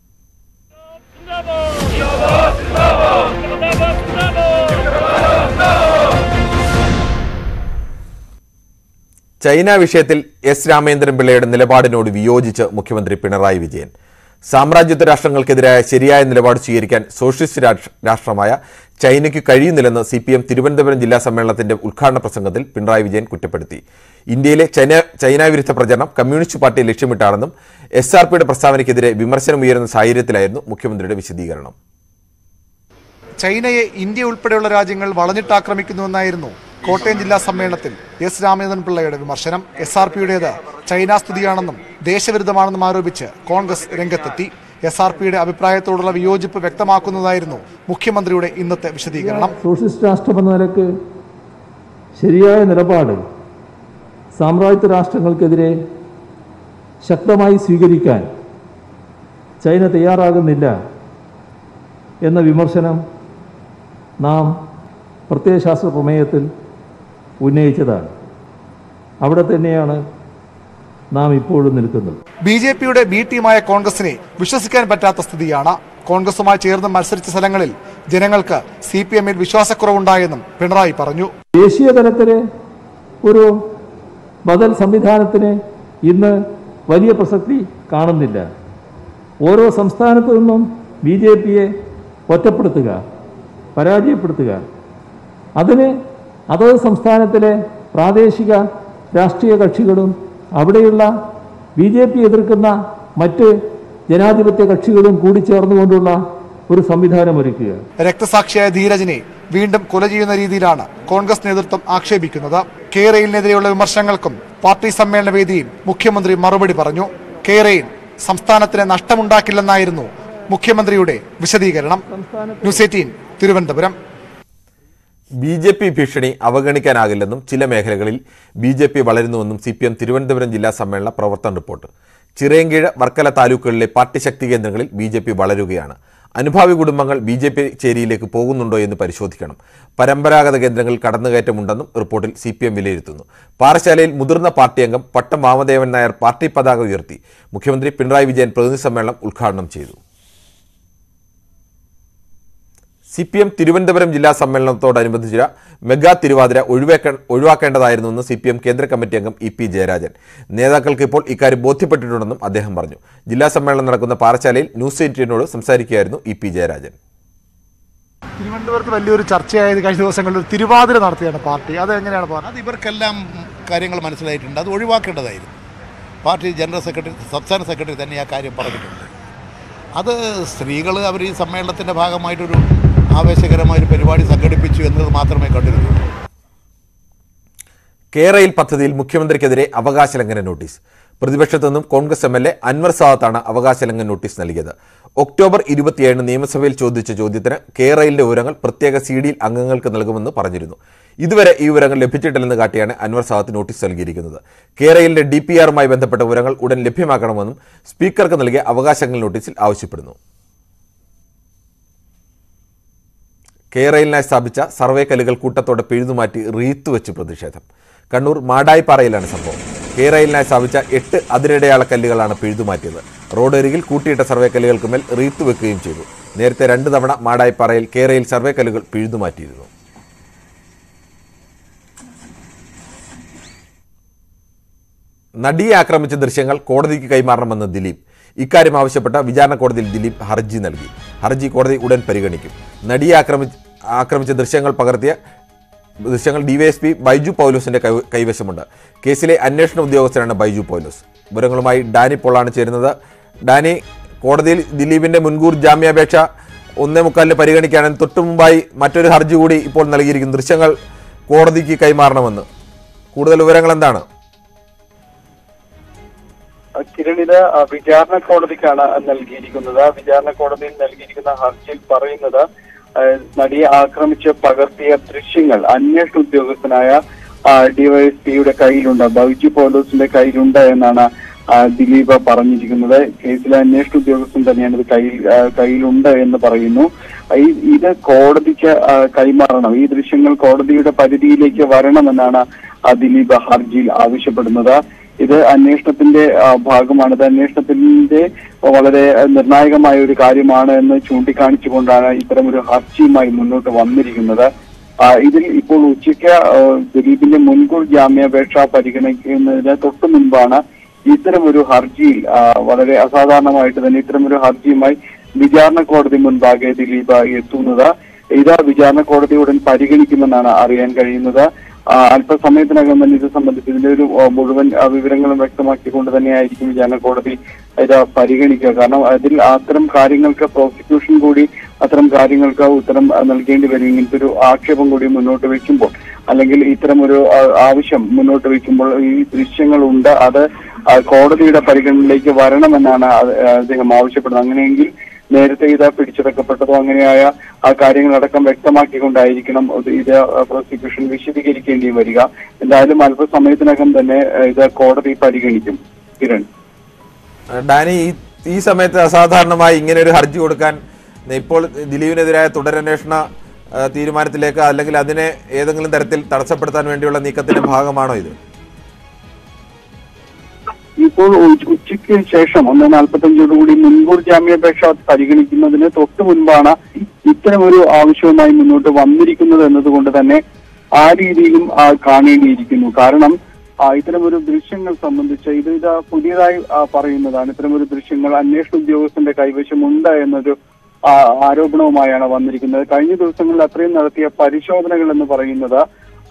ചൈന വിഷയത്തിൽ എസ് രാമേന്ദ്രൻ പിള്ളയുടെ നിലപാടിനോട് വിയോജിച്ച് മുഖ്യമന്ത്രി പിണറായി വിജയൻ സാമ്രാജ്യത്വ രാഷ്ട്രങ്ങൾക്കെതിരായ ശരിയായ നിലപാട് സ്വീകരിക്കാൻ സോഷ്യലിസ്റ്റ് രാഷ്ട്ര- രാഷ്ട്രമായ ചൈനയ്ക്ക് കഴിയുന്നില്ലെന്ന് സി പി എം തിരുവനന്തപുരം ജില്ലാ സമ്മേളനത്തിന്റെ ഉദ്ഘാടന പ്രസംഗത്തിൽ പിണറായി വിജയൻ കുറ്റപ്പെടുത്തി ഇന്ത്യയിലെ ചൈന ചൈന വിരുദ്ധ പ്രചരണം കമ്മ്യൂണിസ്റ്റ് പാർട്ടിയെ ലക്ഷ്യമിട്ടാണെന്നും എസ് ആർ പിയുടെ പ്രസ്താവനയ്ക്കെതിരെ വിമർശനമുയരുന്ന സാഹചര്യത്തിലായിരുന്നു മുഖ്യമന്ത്രിയുടെ വിശദീകരണം ചൈനയെ ഇന്ത്യ ഉൾപ്പെടെയുള്ള രാജ്യങ്ങൾ വളഞ്ഞിട്ടാക്രമിക്കുന്നുവെന്നായിരുന്നു കോട്ടയം ജില്ലാ സമ്മേളനത്തിൽ എസ് രാമചന്ദ്രൻ പിള്ളയുടെ വിമർശനം എസ് ആർ പിയുടേത് ചൈന സ്തുതിയാണെന്നും ദേശവിരുദ്ധമാണെന്നും ആരോപിച്ച് കോൺഗ്രസ് രംഗത്തെത്തി എസ് ആർ പിയുടെ അഭിപ്രായത്തോടുള്ള വിയോജിപ്പ് വ്യക്തമാക്കുന്നതായിരുന്നു മുഖ്യമന്ത്രിയുടെ ഇന്നത്തെ വിശദീകരണം സോഷ്യലിസ്റ്റ് രാഷ്ട്രം എന്ന നിലക്ക് ശരിയായ നിലപാട് സാമ്രാജ്യത്വ രാഷ്ട്രങ്ങൾക്കെതിരെ ശക്തമായി സ്വീകരിക്കാൻ ചൈന തയ്യാറാകുന്നില്ല എന്ന വിമർശനം നാം പ്രത്യയശാസ്ത്ര പ്രമേയത്തിൽ ഉന്നയിച്ചതാണ് അവിടെ തന്നെയാണ് നാം ഇപ്പോഴും നിൽക്കുന്നത് ബി ജെ പിയുടെ ബി ടീമായ കോൺഗ്രസിനെ വിശ്വസിക്കാൻ പറ്റാത്ത സ്ഥിതിയാണ് കോൺഗ്രസുമായി ചേർന്ന് മത്സരിച്ച സ്ഥലങ്ങളിൽ ജനങ്ങൾക്ക് സി പി എമ്മിൽ വിശ്വാസക്കുറവുണ്ടായെന്നും പിണറായി പറഞ്ഞു ദേശീയ തലത്തിൽ ഒരു ബദൽ സംവിധാനത്തിന് ഇന്ന് വലിയ പ്രസക്തി കാണുന്നില്ല ഓരോ സംസ്ഥാനത്തു നിന്നും ബി ജെ പിയെ ഒറ്റപ്പെടുത്തുക പരാജയപ്പെടുത്തുക അതിന് അതത് സംസ്ഥാനത്തിലെ പ്രാദേശിക രാഷ്ട്രീയ കക്ഷികളും അവിടെയുള്ള ബി ജെ പി എതിർക്കുന്ന മറ്റ് ജനാധിപത്യ കക്ഷികളും കൂടി ചേർന്നുകൊണ്ടുള്ള ഒരു സംവിധാനം ഒരുക്കുക രക്തസാക്ഷിയായ ധീരജിനെ വീണ്ടും കൊല ചെയ്യുന്ന രീതിയിലാണ് കോൺഗ്രസ് നേതൃത്വം ആക്ഷേപിക്കുന്നത് കേരളിനെതിരെയുള്ള വിമർശനങ്ങൾക്കും പാർട്ടി സമ്മേളന വേദിയിൽ മുഖ്യമന്ത്രി മറുപടി പറഞ്ഞു കേരയിൽ സംസ്ഥാനത്തിന് നഷ്ടമുണ്ടാക്കില്ലെന്നായിരുന്നു മുഖ്യമന്ത്രിയുടെ വിശദീകരണം news eighteen Thiruvananthapuram B J P ഭീഷണി അവഗണിക്കാനാകില്ലെന്നും ചില മേഖലകളിൽ ബി ജെ പി വളരുന്നുവെന്നും സി പി എം തിരുവനന്തപുരം ജില്ലാ സമ്മേളന പ്രവർത്തന റിപ്പോർട്ട് ചിറയൻകീഴ് വർക്കല താലൂക്കുകളിലെ പാർട്ടി ശക്തി കേന്ദ്രങ്ങളിൽ ബി ജെ പി വളരുകയാണ് അനുഭാവി കുടുംബങ്ങൾ ബി ജെ പി ചേരിയിലേക്ക് പോകുന്നുണ്ടോ എന്ന് പരിശോധിക്കണം പരമ്പരാഗത കേന്ദ്രങ്ങളിൽ കടന്നുകയറ്റമുണ്ടെന്നും റിപ്പോർട്ടിൽ സി പി എം വിലയിരുത്തുന്നു പാറശാലയിൽ മുതിർന്ന പാർട്ടി അംഗം പട്ടം വാമദേവൻ നായർ പാർട്ടി പതാക ഉയർത്തി മുഖ്യമന്ത്രി പിണറായി വിജയൻ പ്രതിനിധി സമ്മേളനം ഉദ്ഘാടനം ചെയ്തു സി പി എം തിരുവനന്തപുരം ജില്ലാ സമ്മേളനത്തോടനുബന്ധിച്ച മെഗാ തിരുവാതിര ഒഴിവാക്ക ഒഴിവാക്കേണ്ടതായിരുന്നുവെന്ന് സി പി എം കേന്ദ്ര കമ്മിറ്റി അംഗം ഇ പി ജയരാജൻ നേതാക്കൾക്ക് ഇപ്പോൾ ഇക്കാര്യം ബോധ്യപ്പെട്ടിട്ടുണ്ടെന്നും അദ്ദേഹം പറഞ്ഞു ജില്ലാ സമ്മേളനം നടക്കുന്ന പാറശാലയിൽ ന്യൂസ് എയ്റ്റീനോട് സംസാരിക്കുകയായിരുന്നു ഇ പി ജയരാജൻ തിരുവനന്തപുരത്ത് വലിയൊരു ചർച്ചയായത് കഴിഞ്ഞ ദിവസങ്ങളിൽ ഒരു തിരുവാതിര നടത്തിയാണ് പാർട്ടി അത് എങ്ങനെയാണ് പാർട്ടി അത് ഇവർക്കെല്ലാം കാര്യങ്ങൾ മനസ്സിലായിട്ടുണ്ട് അത് ഒഴിവാക്കേണ്ടതായിരുന്നു പാർട്ടി ജനറൽ സെക്രട്ടറി സംസ്ഥാന സെക്രട്ടറി തന്നെ ആ കാര്യം പറഞ്ഞിട്ടുണ്ട് അത് സ്ത്രീകൾ അവർ ഈ സമ്മേളനത്തിൻ്റെ ഭാഗമായിട്ടൊരു ആവേശകരമായ ഒരു പരിപാടി സംഘടിപ്പിച്ചു എന്നത് മാത്രമേ കണ്ടിരുന്നു കേരയിൽ പദ്ധതിയിൽ മുഖ്യമന്ത്രിക്കെതിരെ അവകാശലംഘന നോട്ടീസ് പ്രതിപക്ഷത്തു നിന്നും Congress M L A Anwar സാദത്താണ് അവകാശലംഘന നോട്ടീസ് നൽകിയത് ഒക്ടോബർ ഇരുപത്തിയേഴിന് നിയമസഭയിൽ ചോദിച്ച ചോദ്യത്തിന് കേരളിന്റെ വിവരങ്ങൾ പ്രത്യേക സി ഡിയിൽ അംഗങ്ങൾക്ക് നൽകുമെന്ന് പറഞ്ഞിരുന്നു ഇതുവരെ ഈ വിവരങ്ങൾ ലഭിച്ചിട്ടില്ലെന്ന് കാട്ടിയാണ് അൻവർ സാദത്ത് നോട്ടീസ് നൽകിയിരിക്കുന്നത് കേരളിന്റെ ഡി പി ആറുമായി ബന്ധപ്പെട്ട വിവരങ്ങൾ ഉടൻ ലഭ്യമാക്കണമെന്നും സ്പീക്കർക്ക് നൽകിയ അവകാശങ്ങൾ നോട്ടീസിൽ ആവശ്യപ്പെടുന്നു കേരളിനായി സ്ഥാപിച്ച സർവേ കല്ലുകൾ കൂട്ടത്തോടെ പിഴുതുമാറ്റി റീത്ത് വെച്ച് പ്രതിഷേധം കണ്ണൂർ മാടായിപ്പാറയിലാണ് സംഭവം കേരളിനായി സ്ഥാപിച്ച എട്ട് അതിരടയാള കല്ലുകളാണ് പിഴുതുമാറ്റിയത് റോഡരികിൽ കൂട്ടിയിട്ട സർവേ കല്ലുകൾക്ക് മേൽ റീത്ത് വെക്കുകയും ചെയ്തു നേരത്തെ രണ്ട് തവണ മാടായിപ്പാറയിൽ കേരയിൽ സർവേ കല്ലുകൾ പിഴുതുമാറ്റിയിരുന്നു നടിയെ ആക്രമിച്ച ദൃശ്യങ്ങൾ കോടതിക്ക് കൈമാറണമെന്ന് ദിലീപ് ഇക്കാര്യം ആവശ്യപ്പെട്ട വിചാരണ കോടതിയിൽ ദിലീപ് ഹർജി നൽകി ഹർജി കോടതി ഉടൻ പരിഗണിക്കും നടിയെ ആക്രമിച്ച് ആക്രമിച്ച ദൃശ്യങ്ങൾ പകർത്തിയ ദൃശ്യങ്ങൾ ഡിവൈഎസ്പി ബൈജു പൗലോസിന്റെ കൈ കൈവശമുണ്ട് കേസിലെ അന്വേഷണ ഉദ്യോഗസ്ഥനാണ് ബൈജു പൗലോസ് വിവരങ്ങളുമായി ഡാനി പോളാണ് ചേരുന്നത് ഡാനി കോടതിയിൽ ദിലീപിന്റെ മുൻകൂർ ജാമ്യാപേക്ഷ ഒന്നേ മുക്കാലിന് പരിഗണിക്കാനും തൊട്ടു മുമ്പായി മറ്റൊരു ഹർജി കൂടി ഇപ്പോൾ നൽകിയിരിക്കുന്നു ദൃശ്യങ്ങൾ കോടതിക്ക് കൈമാറണമെന്ന് കൂടുതൽ വിവരങ്ങൾ എന്താണ് കിരണിന് ആ, വിചാരണ കോടതിക്കാണ് നൽകിയിരിക്കുന്നത് വിചാരണ കോടതിയിൽ നൽകിയിരിക്കുന്ന ഹർജിയിൽ പറയുന്നത് ആ, നടിയെ ആക്രമിച്ച് പകർത്തിയ ദൃശ്യങ്ങൾ അന്വേഷണ ഉദ്യോഗസ്ഥനായ ഡിവൈഎസ്പിയുടെ കയ്യിലുണ്ട് ബൈജു പോലോസിന്റെ കയ്യിലുണ്ട് എന്നാണ് ആ, ദിലീപ് പറഞ്ഞിരിക്കുന്നത് കേസിലെ അന്വേഷണ ഉദ്യോഗസ്ഥൻ തന്നെയാണ് ഇത് കയ്യിൽ ആ, കയ്യിലുണ്ട് എന്ന് പറയുന്നു ഈ ഇത് കോടതിക്ക് ആ, കൈമാറണം ഈ ദൃശ്യങ്ങൾ കോടതിയുടെ പരിധിയിലേക്ക് വരണമെന്നാണ് ആ, ദിലീപ് ഹർജിയിൽ ആവശ്യപ്പെടുന്നത് ഇത് അന്വേഷണത്തിന്റെ ആ, ഭാഗമാണ് ഇത് അന്വേഷണത്തിന്റെ വളരെ നിർണായകമായ ഒരു കാര്യമാണ് എന്ന് ചൂണ്ടിക്കാണിച്ചുകൊണ്ടാണ് ഇത്തരമൊരു ഹർജിയുമായി മുന്നോട്ട് വന്നിരിക്കുന്നത് ആ, ഇതിൽ ഇപ്പോൾ ഉച്ചയ്ക്ക് ആ, ദിലീപിന്റെ മുൻകൂർ ജാമ്യാപേക്ഷ പരിഗണിക്കുന്നതിന് തൊട്ടു മുൻപാണ് ഇത്തരമൊരു ഹർജിയിൽ ആ, വളരെ അസാധാരണമായിട്ട് തന്നെ ഇത്തരമൊരു ഹർജിയുമായി വിചാരണ കോടതി മുൻപാകെ ദിലീപ് എത്തുന്നത് ഇത് വിചാരണ കോടതി ഉടൻ പരിഗണിക്കുമെന്നാണ് അറിയാൻ കഴിയുന്നത് ആ, അല്പസമയത്തിനകം തന്നെ ഇത് സംബന്ധിച്ച് ഇതിന്റെ ഒരു ആ, മുഴുവൻ ആ, വിവരങ്ങളും വ്യക്തമാക്കിക്കൊണ്ട് തന്നെയായിരിക്കും വിചാരണ കോടതി ഇത് പരിഗണിക്കുക കാരണം അതിൽ അത്തരം കാര്യങ്ങൾക്ക് പ്രോസിക്യൂഷൻ കൂടി അത്തരം കാര്യങ്ങൾക്ക് ഉത്തരം ആ, നൽകേണ്ടി വരും ഇങ്ങനത്തെ ഒരു ആക്ഷേപം കൂടി മുന്നോട്ട് വെക്കുമ്പോൾ അല്ലെങ്കിൽ ഇത്തരം ഒരു ആ, ആവശ്യം മുന്നോട്ട് വെക്കുമ്പോൾ ഈ ദൃശ്യങ്ങളുണ്ട് അത് ആ, കോടതിയുടെ പരിഗണനയിലേക്ക് വരണമെന്നാണ് അത് അദ്ദേഹം ആവശ്യപ്പെടുന്നത് അങ്ങനെയെങ്കിൽ നേരത്തെ ഇത് പിടിച്ചെടുക്കപ്പെട്ടതോ അങ്ങനെയായ ആ കാര്യങ്ങളടക്കം വ്യക്തമാക്കിക്കൊണ്ടായിരിക്കണം ഇത് ഇത് പ്രോസിക്യൂഷൻ വിശദീകരിക്കേണ്ടി വരിക എന്തായാലും അല്പസമയത്തിനകം തന്നെ ഏഹ്, ഇത് കോടതി പരിഗണിക്കും കിരൺ ഡാനി ഈ ഈ സമയത്ത് അസാധാരണമായി ഇങ്ങനെ ഒരു ഹർജി കൊടുക്കാൻ ഇപ്പോൾ ദിലീപിനെതിരായ തുടരന്വേഷണ ആ, തീരുമാനത്തിലേക്ക് അല്ലെങ്കിൽ അതിനെ ഏതെങ്കിലും തരത്തിൽ തടസ്സപ്പെടുത്താൻ വേണ്ടിയുള്ള നീക്കത്തിന്റെ ഭാഗമാണോ ഇത് ഇപ്പോൾ ഉച്ച- ഉച്ചയ്ക്ക് ശേഷം ഒന്ന് നാൽപ്പത്തഞ്ചോടുകൂടി മുൻകൂർ ജാമ്യാപേക്ഷ പരിഗണിക്കുന്നതിന് തൊട്ടു മുൻപാണ് ഇത്തരം ഒരു ആവശ്യവുമായി മുന്നോട്ട് വന്നിരിക്കുന്നത് എന്നതുകൊണ്ട് തന്നെ ആ രീതിയിലും ആ, കാണേണ്ടിയിരിക്കുന്നു കാരണം ആ, ഇത്തരമൊരു ദൃശ്യങ്ങൾ സംബന്ധിച്ച് ഇത് ഇത് പുതിയതായി ആ, പറയുന്നതാണ് ഇത്തരമൊരു ദൃശ്യങ്ങൾ അന്വേഷണ ഉദ്യോഗസ്ഥന്റെ കൈവശമുണ്ട് എന്നൊരു ആ, ആരോപണവുമായാണ് വന്നിരിക്കുന്നത് കഴിഞ്ഞ ദിവസങ്ങളിൽ അത്രയും നടത്തിയ പരിശോധനകൾ എന്ന് പറയുന്നത്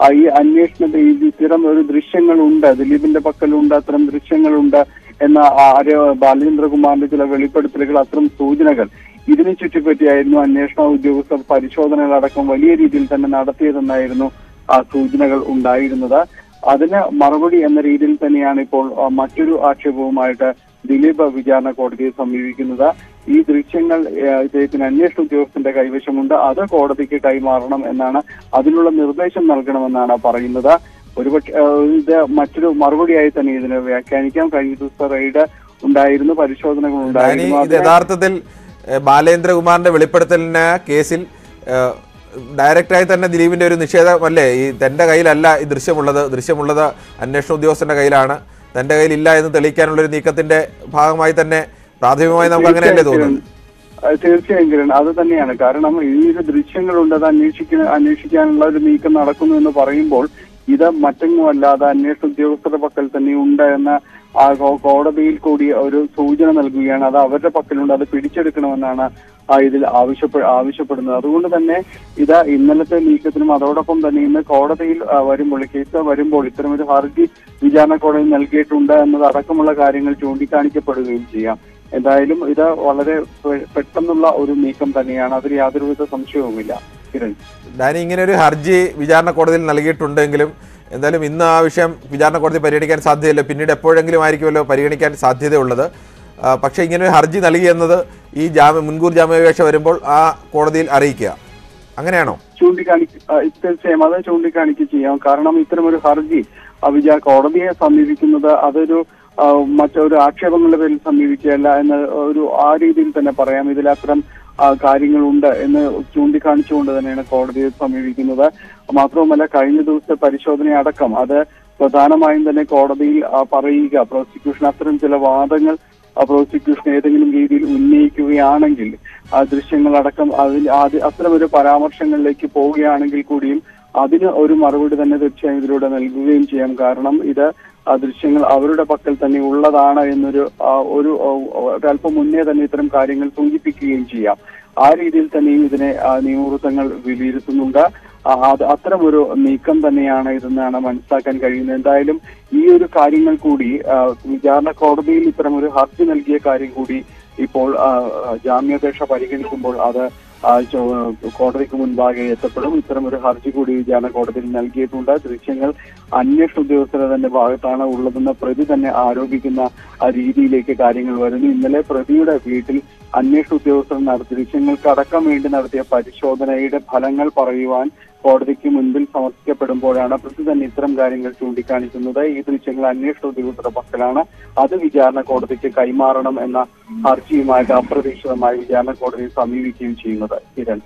ആ, ഈ അന്വേഷണത്തിൽ ഈ ഇത്തരം ഒരു ദൃശ്യങ്ങളുണ്ട് ദിലീപിന്റെ പക്കലുണ്ട് അത്തരം ദൃശ്യങ്ങളുണ്ട് എന്ന ആര്യ ബാലചന്ദ്രകുമാറിന്റെ ചില വെളിപ്പെടുത്തലുകൾ അത്തരം സൂചനകൾ ഇതിനെ ചുറ്റിപ്പറ്റിയായിരുന്നു അന്വേഷണ ഉദ്യോഗസ്ഥർ പരിശോധനകളടക്കം വലിയ രീതിയിൽ തന്നെ നടത്തിയതെന്നായിരുന്നു ആ സൂചനകൾ ഉണ്ടായിരുന്നത് അതിന് മറുപടി എന്ന രീതിയിൽ തന്നെയാണ് ഇപ്പോൾ ആ, മറ്റൊരു ആക്ഷേപവുമായിട്ട് ദിലീപ് വിചാരണ കോടതിയെ സമീപിക്കുന്നത് ഈ ദൃശ്യങ്ങൾ ആ, ഇദ്ദേഹത്തിന് അന്വേഷണ ഉദ്യോഗസ്ഥന്റെ കൈവശമുണ്ട് അത് കോടതിക്ക് കൈമാറണം എന്നാണ് അതിനുള്ള നിർദ്ദേശം നൽകണമെന്നാണ് പറയുന്നത് ഒരുപക്ഷെ ആ, ഇത് മറ്റൊരു മറുപടിയായി തന്നെ ഇതിനെ വ്യാഖ്യാനിക്കാം കഴിഞ്ഞ ദിവസം റെയ്ഡ് ഉണ്ടായിരുന്നു പരിശോധനകൾ ഡാനി ഉണ്ടായിരുന്നു ഇത് അതിനെ- യഥാർത്ഥത്തിൽ ഏഹ്, ബാലേന്ദ്രകുമാറിന്റെ വെളിപ്പെടുത്തലിന് കേസിൽ ഏഹ്, ഡയറക്റ്റായി തന്നെ ദിലീപിന്റെ ഒരു നിഷേധമല്ലേ ഈ തന്റെ കയ്യിലല്ല ഈ ദൃശ്യമുള്ളത് ദൃശ്യമുള്ളത് അന്വേഷണ ഉദ്യോഗസ്ഥന്റെ കയ്യിലാണ് തന്റെ കയ്യിലില്ല എന്ന് തെളിയിക്കാനുള്ള ഒരു നീക്കത്തിന്റെ ഭാഗമായി തന്നെ പ്രാഥമികമായി നമുക്ക് അങ്ങനെയല്ലേ തോന്നുന്നത് അത് തീർച്ചയായും കിരൺ അത് തന്നെയാണ് കാരണം ഈ ഒരു ദൃശ്യങ്ങളുണ്ട് അത് അന്വേഷിക്കുന്ന അന്വേഷിക്കാനുള്ള ഒരു നീക്കം നടക്കുന്നു എന്ന് പറയുമ്പോൾ ഇത് മറ്റെങ്ങും അല്ലാതെ അന്വേഷണ ഉദ്യോഗസ്ഥരുടെ പക്കൽ തന്നെ ഉണ്ട് എന്ന ആ കോ- കോടതിയിൽ കൂടി ഒരു സൂചന നൽകുകയാണ് അത് അവരുടെ പക്കലുണ്ട് അത് പിടിച്ചെടുക്കണമെന്നാണ് ആ ഇതിൽ ആവശ്യപ്പെ ആവശ്യപ്പെടുന്നത് അതുകൊണ്ട് തന്നെ ഇത് ഇന്നലത്തെ നീക്കത്തിനും അതോടൊപ്പം തന്നെ ഇന്ന് കോടതിയിൽ ആ, വരുമ്പോൾ ഈ കേസ് വരുമ്പോൾ ഇത്തരമൊരു ഹർജി വിചാരണ കോടതി നൽകിയിട്ടുണ്ട് എന്നത് അടക്കമുള്ള കാര്യങ്ങൾ ചൂണ്ടിക്കാണിക്കപ്പെടുകയും ചെയ്യാം എന്തായാലും ഇത് വളരെ പെ- പെട്ടെന്നുള്ള ഒരു നീക്കം തന്നെയാണ് അതിൽ യാതൊരുവിധ സംശയവുമില്ല കിരൺ ഡാനി ഇങ്ങനെ ഒരു ഹർജി വിചാരണ കോടതിയിൽ നൽകിയിട്ടുണ്ടെങ്കിലും എന്തായാലും ഇന്ന് ആ വിഷയം വിചാരണ കോടതി പരിഗണിക്കാൻ സാധ്യതയില്ല പിന്നീട് എപ്പോഴെങ്കിലും ആയിരിക്കുമല്ലോ പരിഗണിക്കാൻ സാധ്യതയുള്ളത് ആ, പക്ഷേ ഇങ്ങനെ ഒരു ഹർജി നൽകി എന്നത് ഈ ജാമ്യ മുൻകൂർ ജാമ്യാപേക്ഷ വരുമ്പോൾ ആ കോടതിയിൽ അറിയിക്കുക അങ്ങനെയാണോ ചൂണ്ടിക്കാണിക്ക ആ, തീർച്ചയായും അത് ചൂണ്ടിക്കാണിക്കുക ചെയ്യാം കാരണം ഇത്തരമൊരു ഹർജി ആ വിചാര കോടതിയെ സമീപിക്കുന്നത് അതൊരു ആ, മറ്റൊരു ആക്ഷേപങ്ങളുടെ പേരിൽ സമീപിക്കുകയല്ല എന്ന് ഒരു ആ രീതിയിൽ തന്നെ പറയാം ഇതിൽ അത്തരം ആ, കാര്യങ്ങളുണ്ട് എന്ന് ചൂണ്ടിക്കാണിച്ചുകൊണ്ട് തന്നെയാണ് കോടതിയെ സമീപിക്കുന്നത് മാത്രവുമല്ല കഴിഞ്ഞ ദിവസത്തെ പരിശോധന അടക്കം അത് പ്രധാനമായും തന്നെ കോടതിയിൽ ആ, പറയുക പ്രോസിക്യൂഷൻ അത്തരം ചില വാദങ്ങൾ ആ പ്രോസിക്യൂഷൻ ഏതെങ്കിലും രീതിയിൽ ഉന്നയിക്കുകയാണെങ്കിൽ ആ ദൃശ്യങ്ങളടക്കം അതിൽ ആദ്യ അത്തരമൊരു പരാമർശങ്ങളിലേക്ക് പോവുകയാണെങ്കിൽ കൂടിയും അതിന് ഒരു മറുപടി തന്നെ തീർച്ചയായും ഇതിലൂടെ നൽകുകയും ചെയ്യാം കാരണം ഇത് ആ ദൃശ്യങ്ങൾ അവരുടെ പക്കൽ തന്നെ ഉള്ളതാണ് എന്നൊരു ആ, ഒരു ആ, ഒരല്പം മുന്നേ തന്നെ ഇത്തരം കാര്യങ്ങൾ സൂചിപ്പിക്കുകയും ചെയ്യാം ആ രീതിയിൽ തന്നെയും ഇതിനെ ആ, നിയമവൃത്തങ്ങൾ വിലയിരുത്തുന്നുണ്ട് ആ, അത് അത്തരമൊരു നീക്കം തന്നെയാണ് ഇതെന്നാണ് മനസ്സിലാക്കാൻ കഴിയുന്നത് എന്തായാലും ഈ ഒരു കാര്യങ്ങൾ കൂടി ആ, വിചാരണ കോടതിയിൽ ഇത്തരം ഒരു ഹർജി നൽകിയ കാര്യം കൂടി ഇപ്പോൾ ആ, ജാമ്യാപേക്ഷ പരിഗണിക്കുമ്പോൾ അത് ആ, ചോ- കോടതിക്ക് മുൻപാകെ എത്തപ്പെടും ഇത്തരം ഒരു ഹർജി കൂടി വിചാരണ കോടതിയിൽ നൽകിയിട്ടുണ്ട് ദൃശ്യങ്ങൾ അന്വേഷണ ഉദ്യോഗസ്ഥരുടെ തന്നെ ഭാഗത്താണ് ഉള്ളതെന്ന് പ്രതി തന്നെ ആരോപിക്കുന്ന ആ രീതിയിലേക്ക് കാര്യങ്ങൾ വരുന്നു ഇന്നലെ പ്രതിയുടെ വീട്ടിൽ അന്വേഷണ ഉദ്യോഗസ്ഥർ നടത്തി ദൃശ്യങ്ങൾക്ക് അടക്കം വേണ്ടി നടത്തിയ പരിശോധനയുടെ ഫലങ്ങൾ പറയുവാൻ കോടതിക്ക് മുൻപിൽ സമർപ്പിക്കപ്പെടുമ്പോഴാണ് പ്രതി തന്നെ ഇത്തരം കാര്യങ്ങൾ ചൂണ്ടിക്കാണിക്കുന്നത് ഈ ദൃശ്യങ്ങൾ അന്വേഷണ ഉദ്യോഗസ്ഥരുടെ പക്കലാണ് അത് വിചാരണ കോടതിക്ക് കൈമാറണം എന്ന ഹർജിയുമായിട്ട് അപ്രതീക്ഷിതമായി വിചാരണ കോടതിയെ സമീപിക്കുകയും ചെയ്യുന്നത് കിരൺ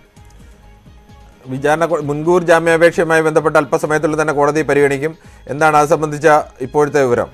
വിചാരണ കോ- മുൻകൂർ ജാമ്യാപേക്ഷയുമായി ബന്ധപ്പെട്ട് അല്പസമയത്തുള്ളിൽ തന്നെ കോടതി പരിഗണിക്കും എന്താണ് അത് സംബന്ധിച്ച ഇപ്പോഴത്തെ വിവരം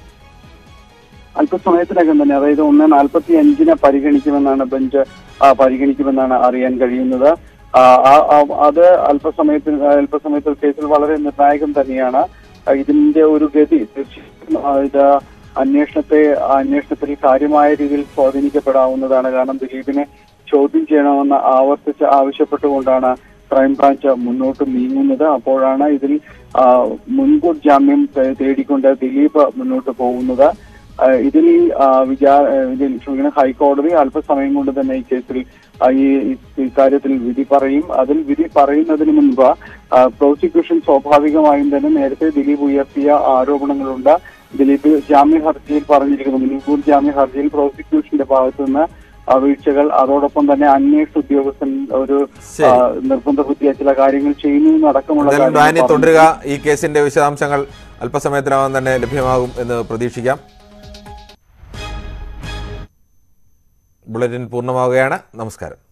അല്പസമയത്തിനകം തന്നെ അതായത് ഒന്ന് നാൽപ്പത്തി അഞ്ചിന് പരിഗണിക്കുമെന്നാണ് ബെഞ്ച് ആ, പരിഗണിക്കുമെന്നാണ് അറിയാൻ കഴിയുന്നത് ആ, ആ- ആ- അത് അല്പസമയത്തിന് അല്പസമയത്തിൽ കേസിൽ വളരെ നിർണായകം തന്നെയാണ് ആ, ഇതിന്റെ ഒരു ഗതി തീർച്ചയായും ആ, ഇത് അന്വേഷണത്തെ ആ അന്വേഷണത്തിൽ കാര്യമായ രീതിയിൽ സ്വാധീനിക്കപ്പെടാവുന്നതാണ് കാരണം ദിലീപിനെ ചോദ്യം ചെയ്യണമെന്ന് ആവർത്തിച്ച് ആവശ്യപ്പെട്ടുകൊണ്ടാണ് ക്രൈംബ്രാഞ്ച് മുന്നോട്ട് നീങ്ങുന്നത് അപ്പോഴാണ് ഇതിൽ ആ, മുൻകൂർ ജാമ്യം തേ- തേടിക്കൊണ്ട് ദിലീപ് മുന്നോട്ട് പോകുന്നത് ആ, ഇതിൽ ആ, വിചാ ആ, ഇതിൽ ക്ഷമിക്കണം, ഹൈക്കോടതി അല്പസമയം കൊണ്ട് തന്നെ ഈ കേസിൽ ആ, ഈ ഈ- ഇക്കാര്യത്തിൽ വിധി പറയും അതിൽ വിധി പറയുന്നതിന് മുൻപ് ആ, പ്രോസിക്യൂഷൻ സ്വാഭാവികമായും തന്നെ നേരത്തെ ദിലീപ് ഉയർത്തിയ ആരോപണങ്ങളുണ്ട് ദിലീപ് ജാമ്യ ഹർജിയിൽ പറഞ്ഞിരിക്കുന്നു മുൻകൂർ ജാമ്യ ഹർജിയിൽ പ്രോസിക്യൂഷന്റെ ഭാഗത്തു നിന്ന് ആ, വീഴ്ചകൾ അതോടൊപ്പം തന്നെ അന്വേഷണ ഉദ്യോഗസ്ഥൻ ഒരു ആ, നിർബന്ധ ബുദ്ധിയ ചില കാര്യങ്ങൾ ചെയ്യുന്നു അടക്കമുള്ള എന്തായാലും ഡാനി കാര്യങ്ങൾ തുടരുക ഈ കേസിന്റെ വിശദാംശങ്ങൾ അല്പസമയത്തിനകം തന്നെ ലഭ്യമാകും എന്ന് പ്രതീക്ഷിക്കാം ബുള്ളറ്റിൻ പൂർണ്ണമാവുകയാണ് നമസ്കാരം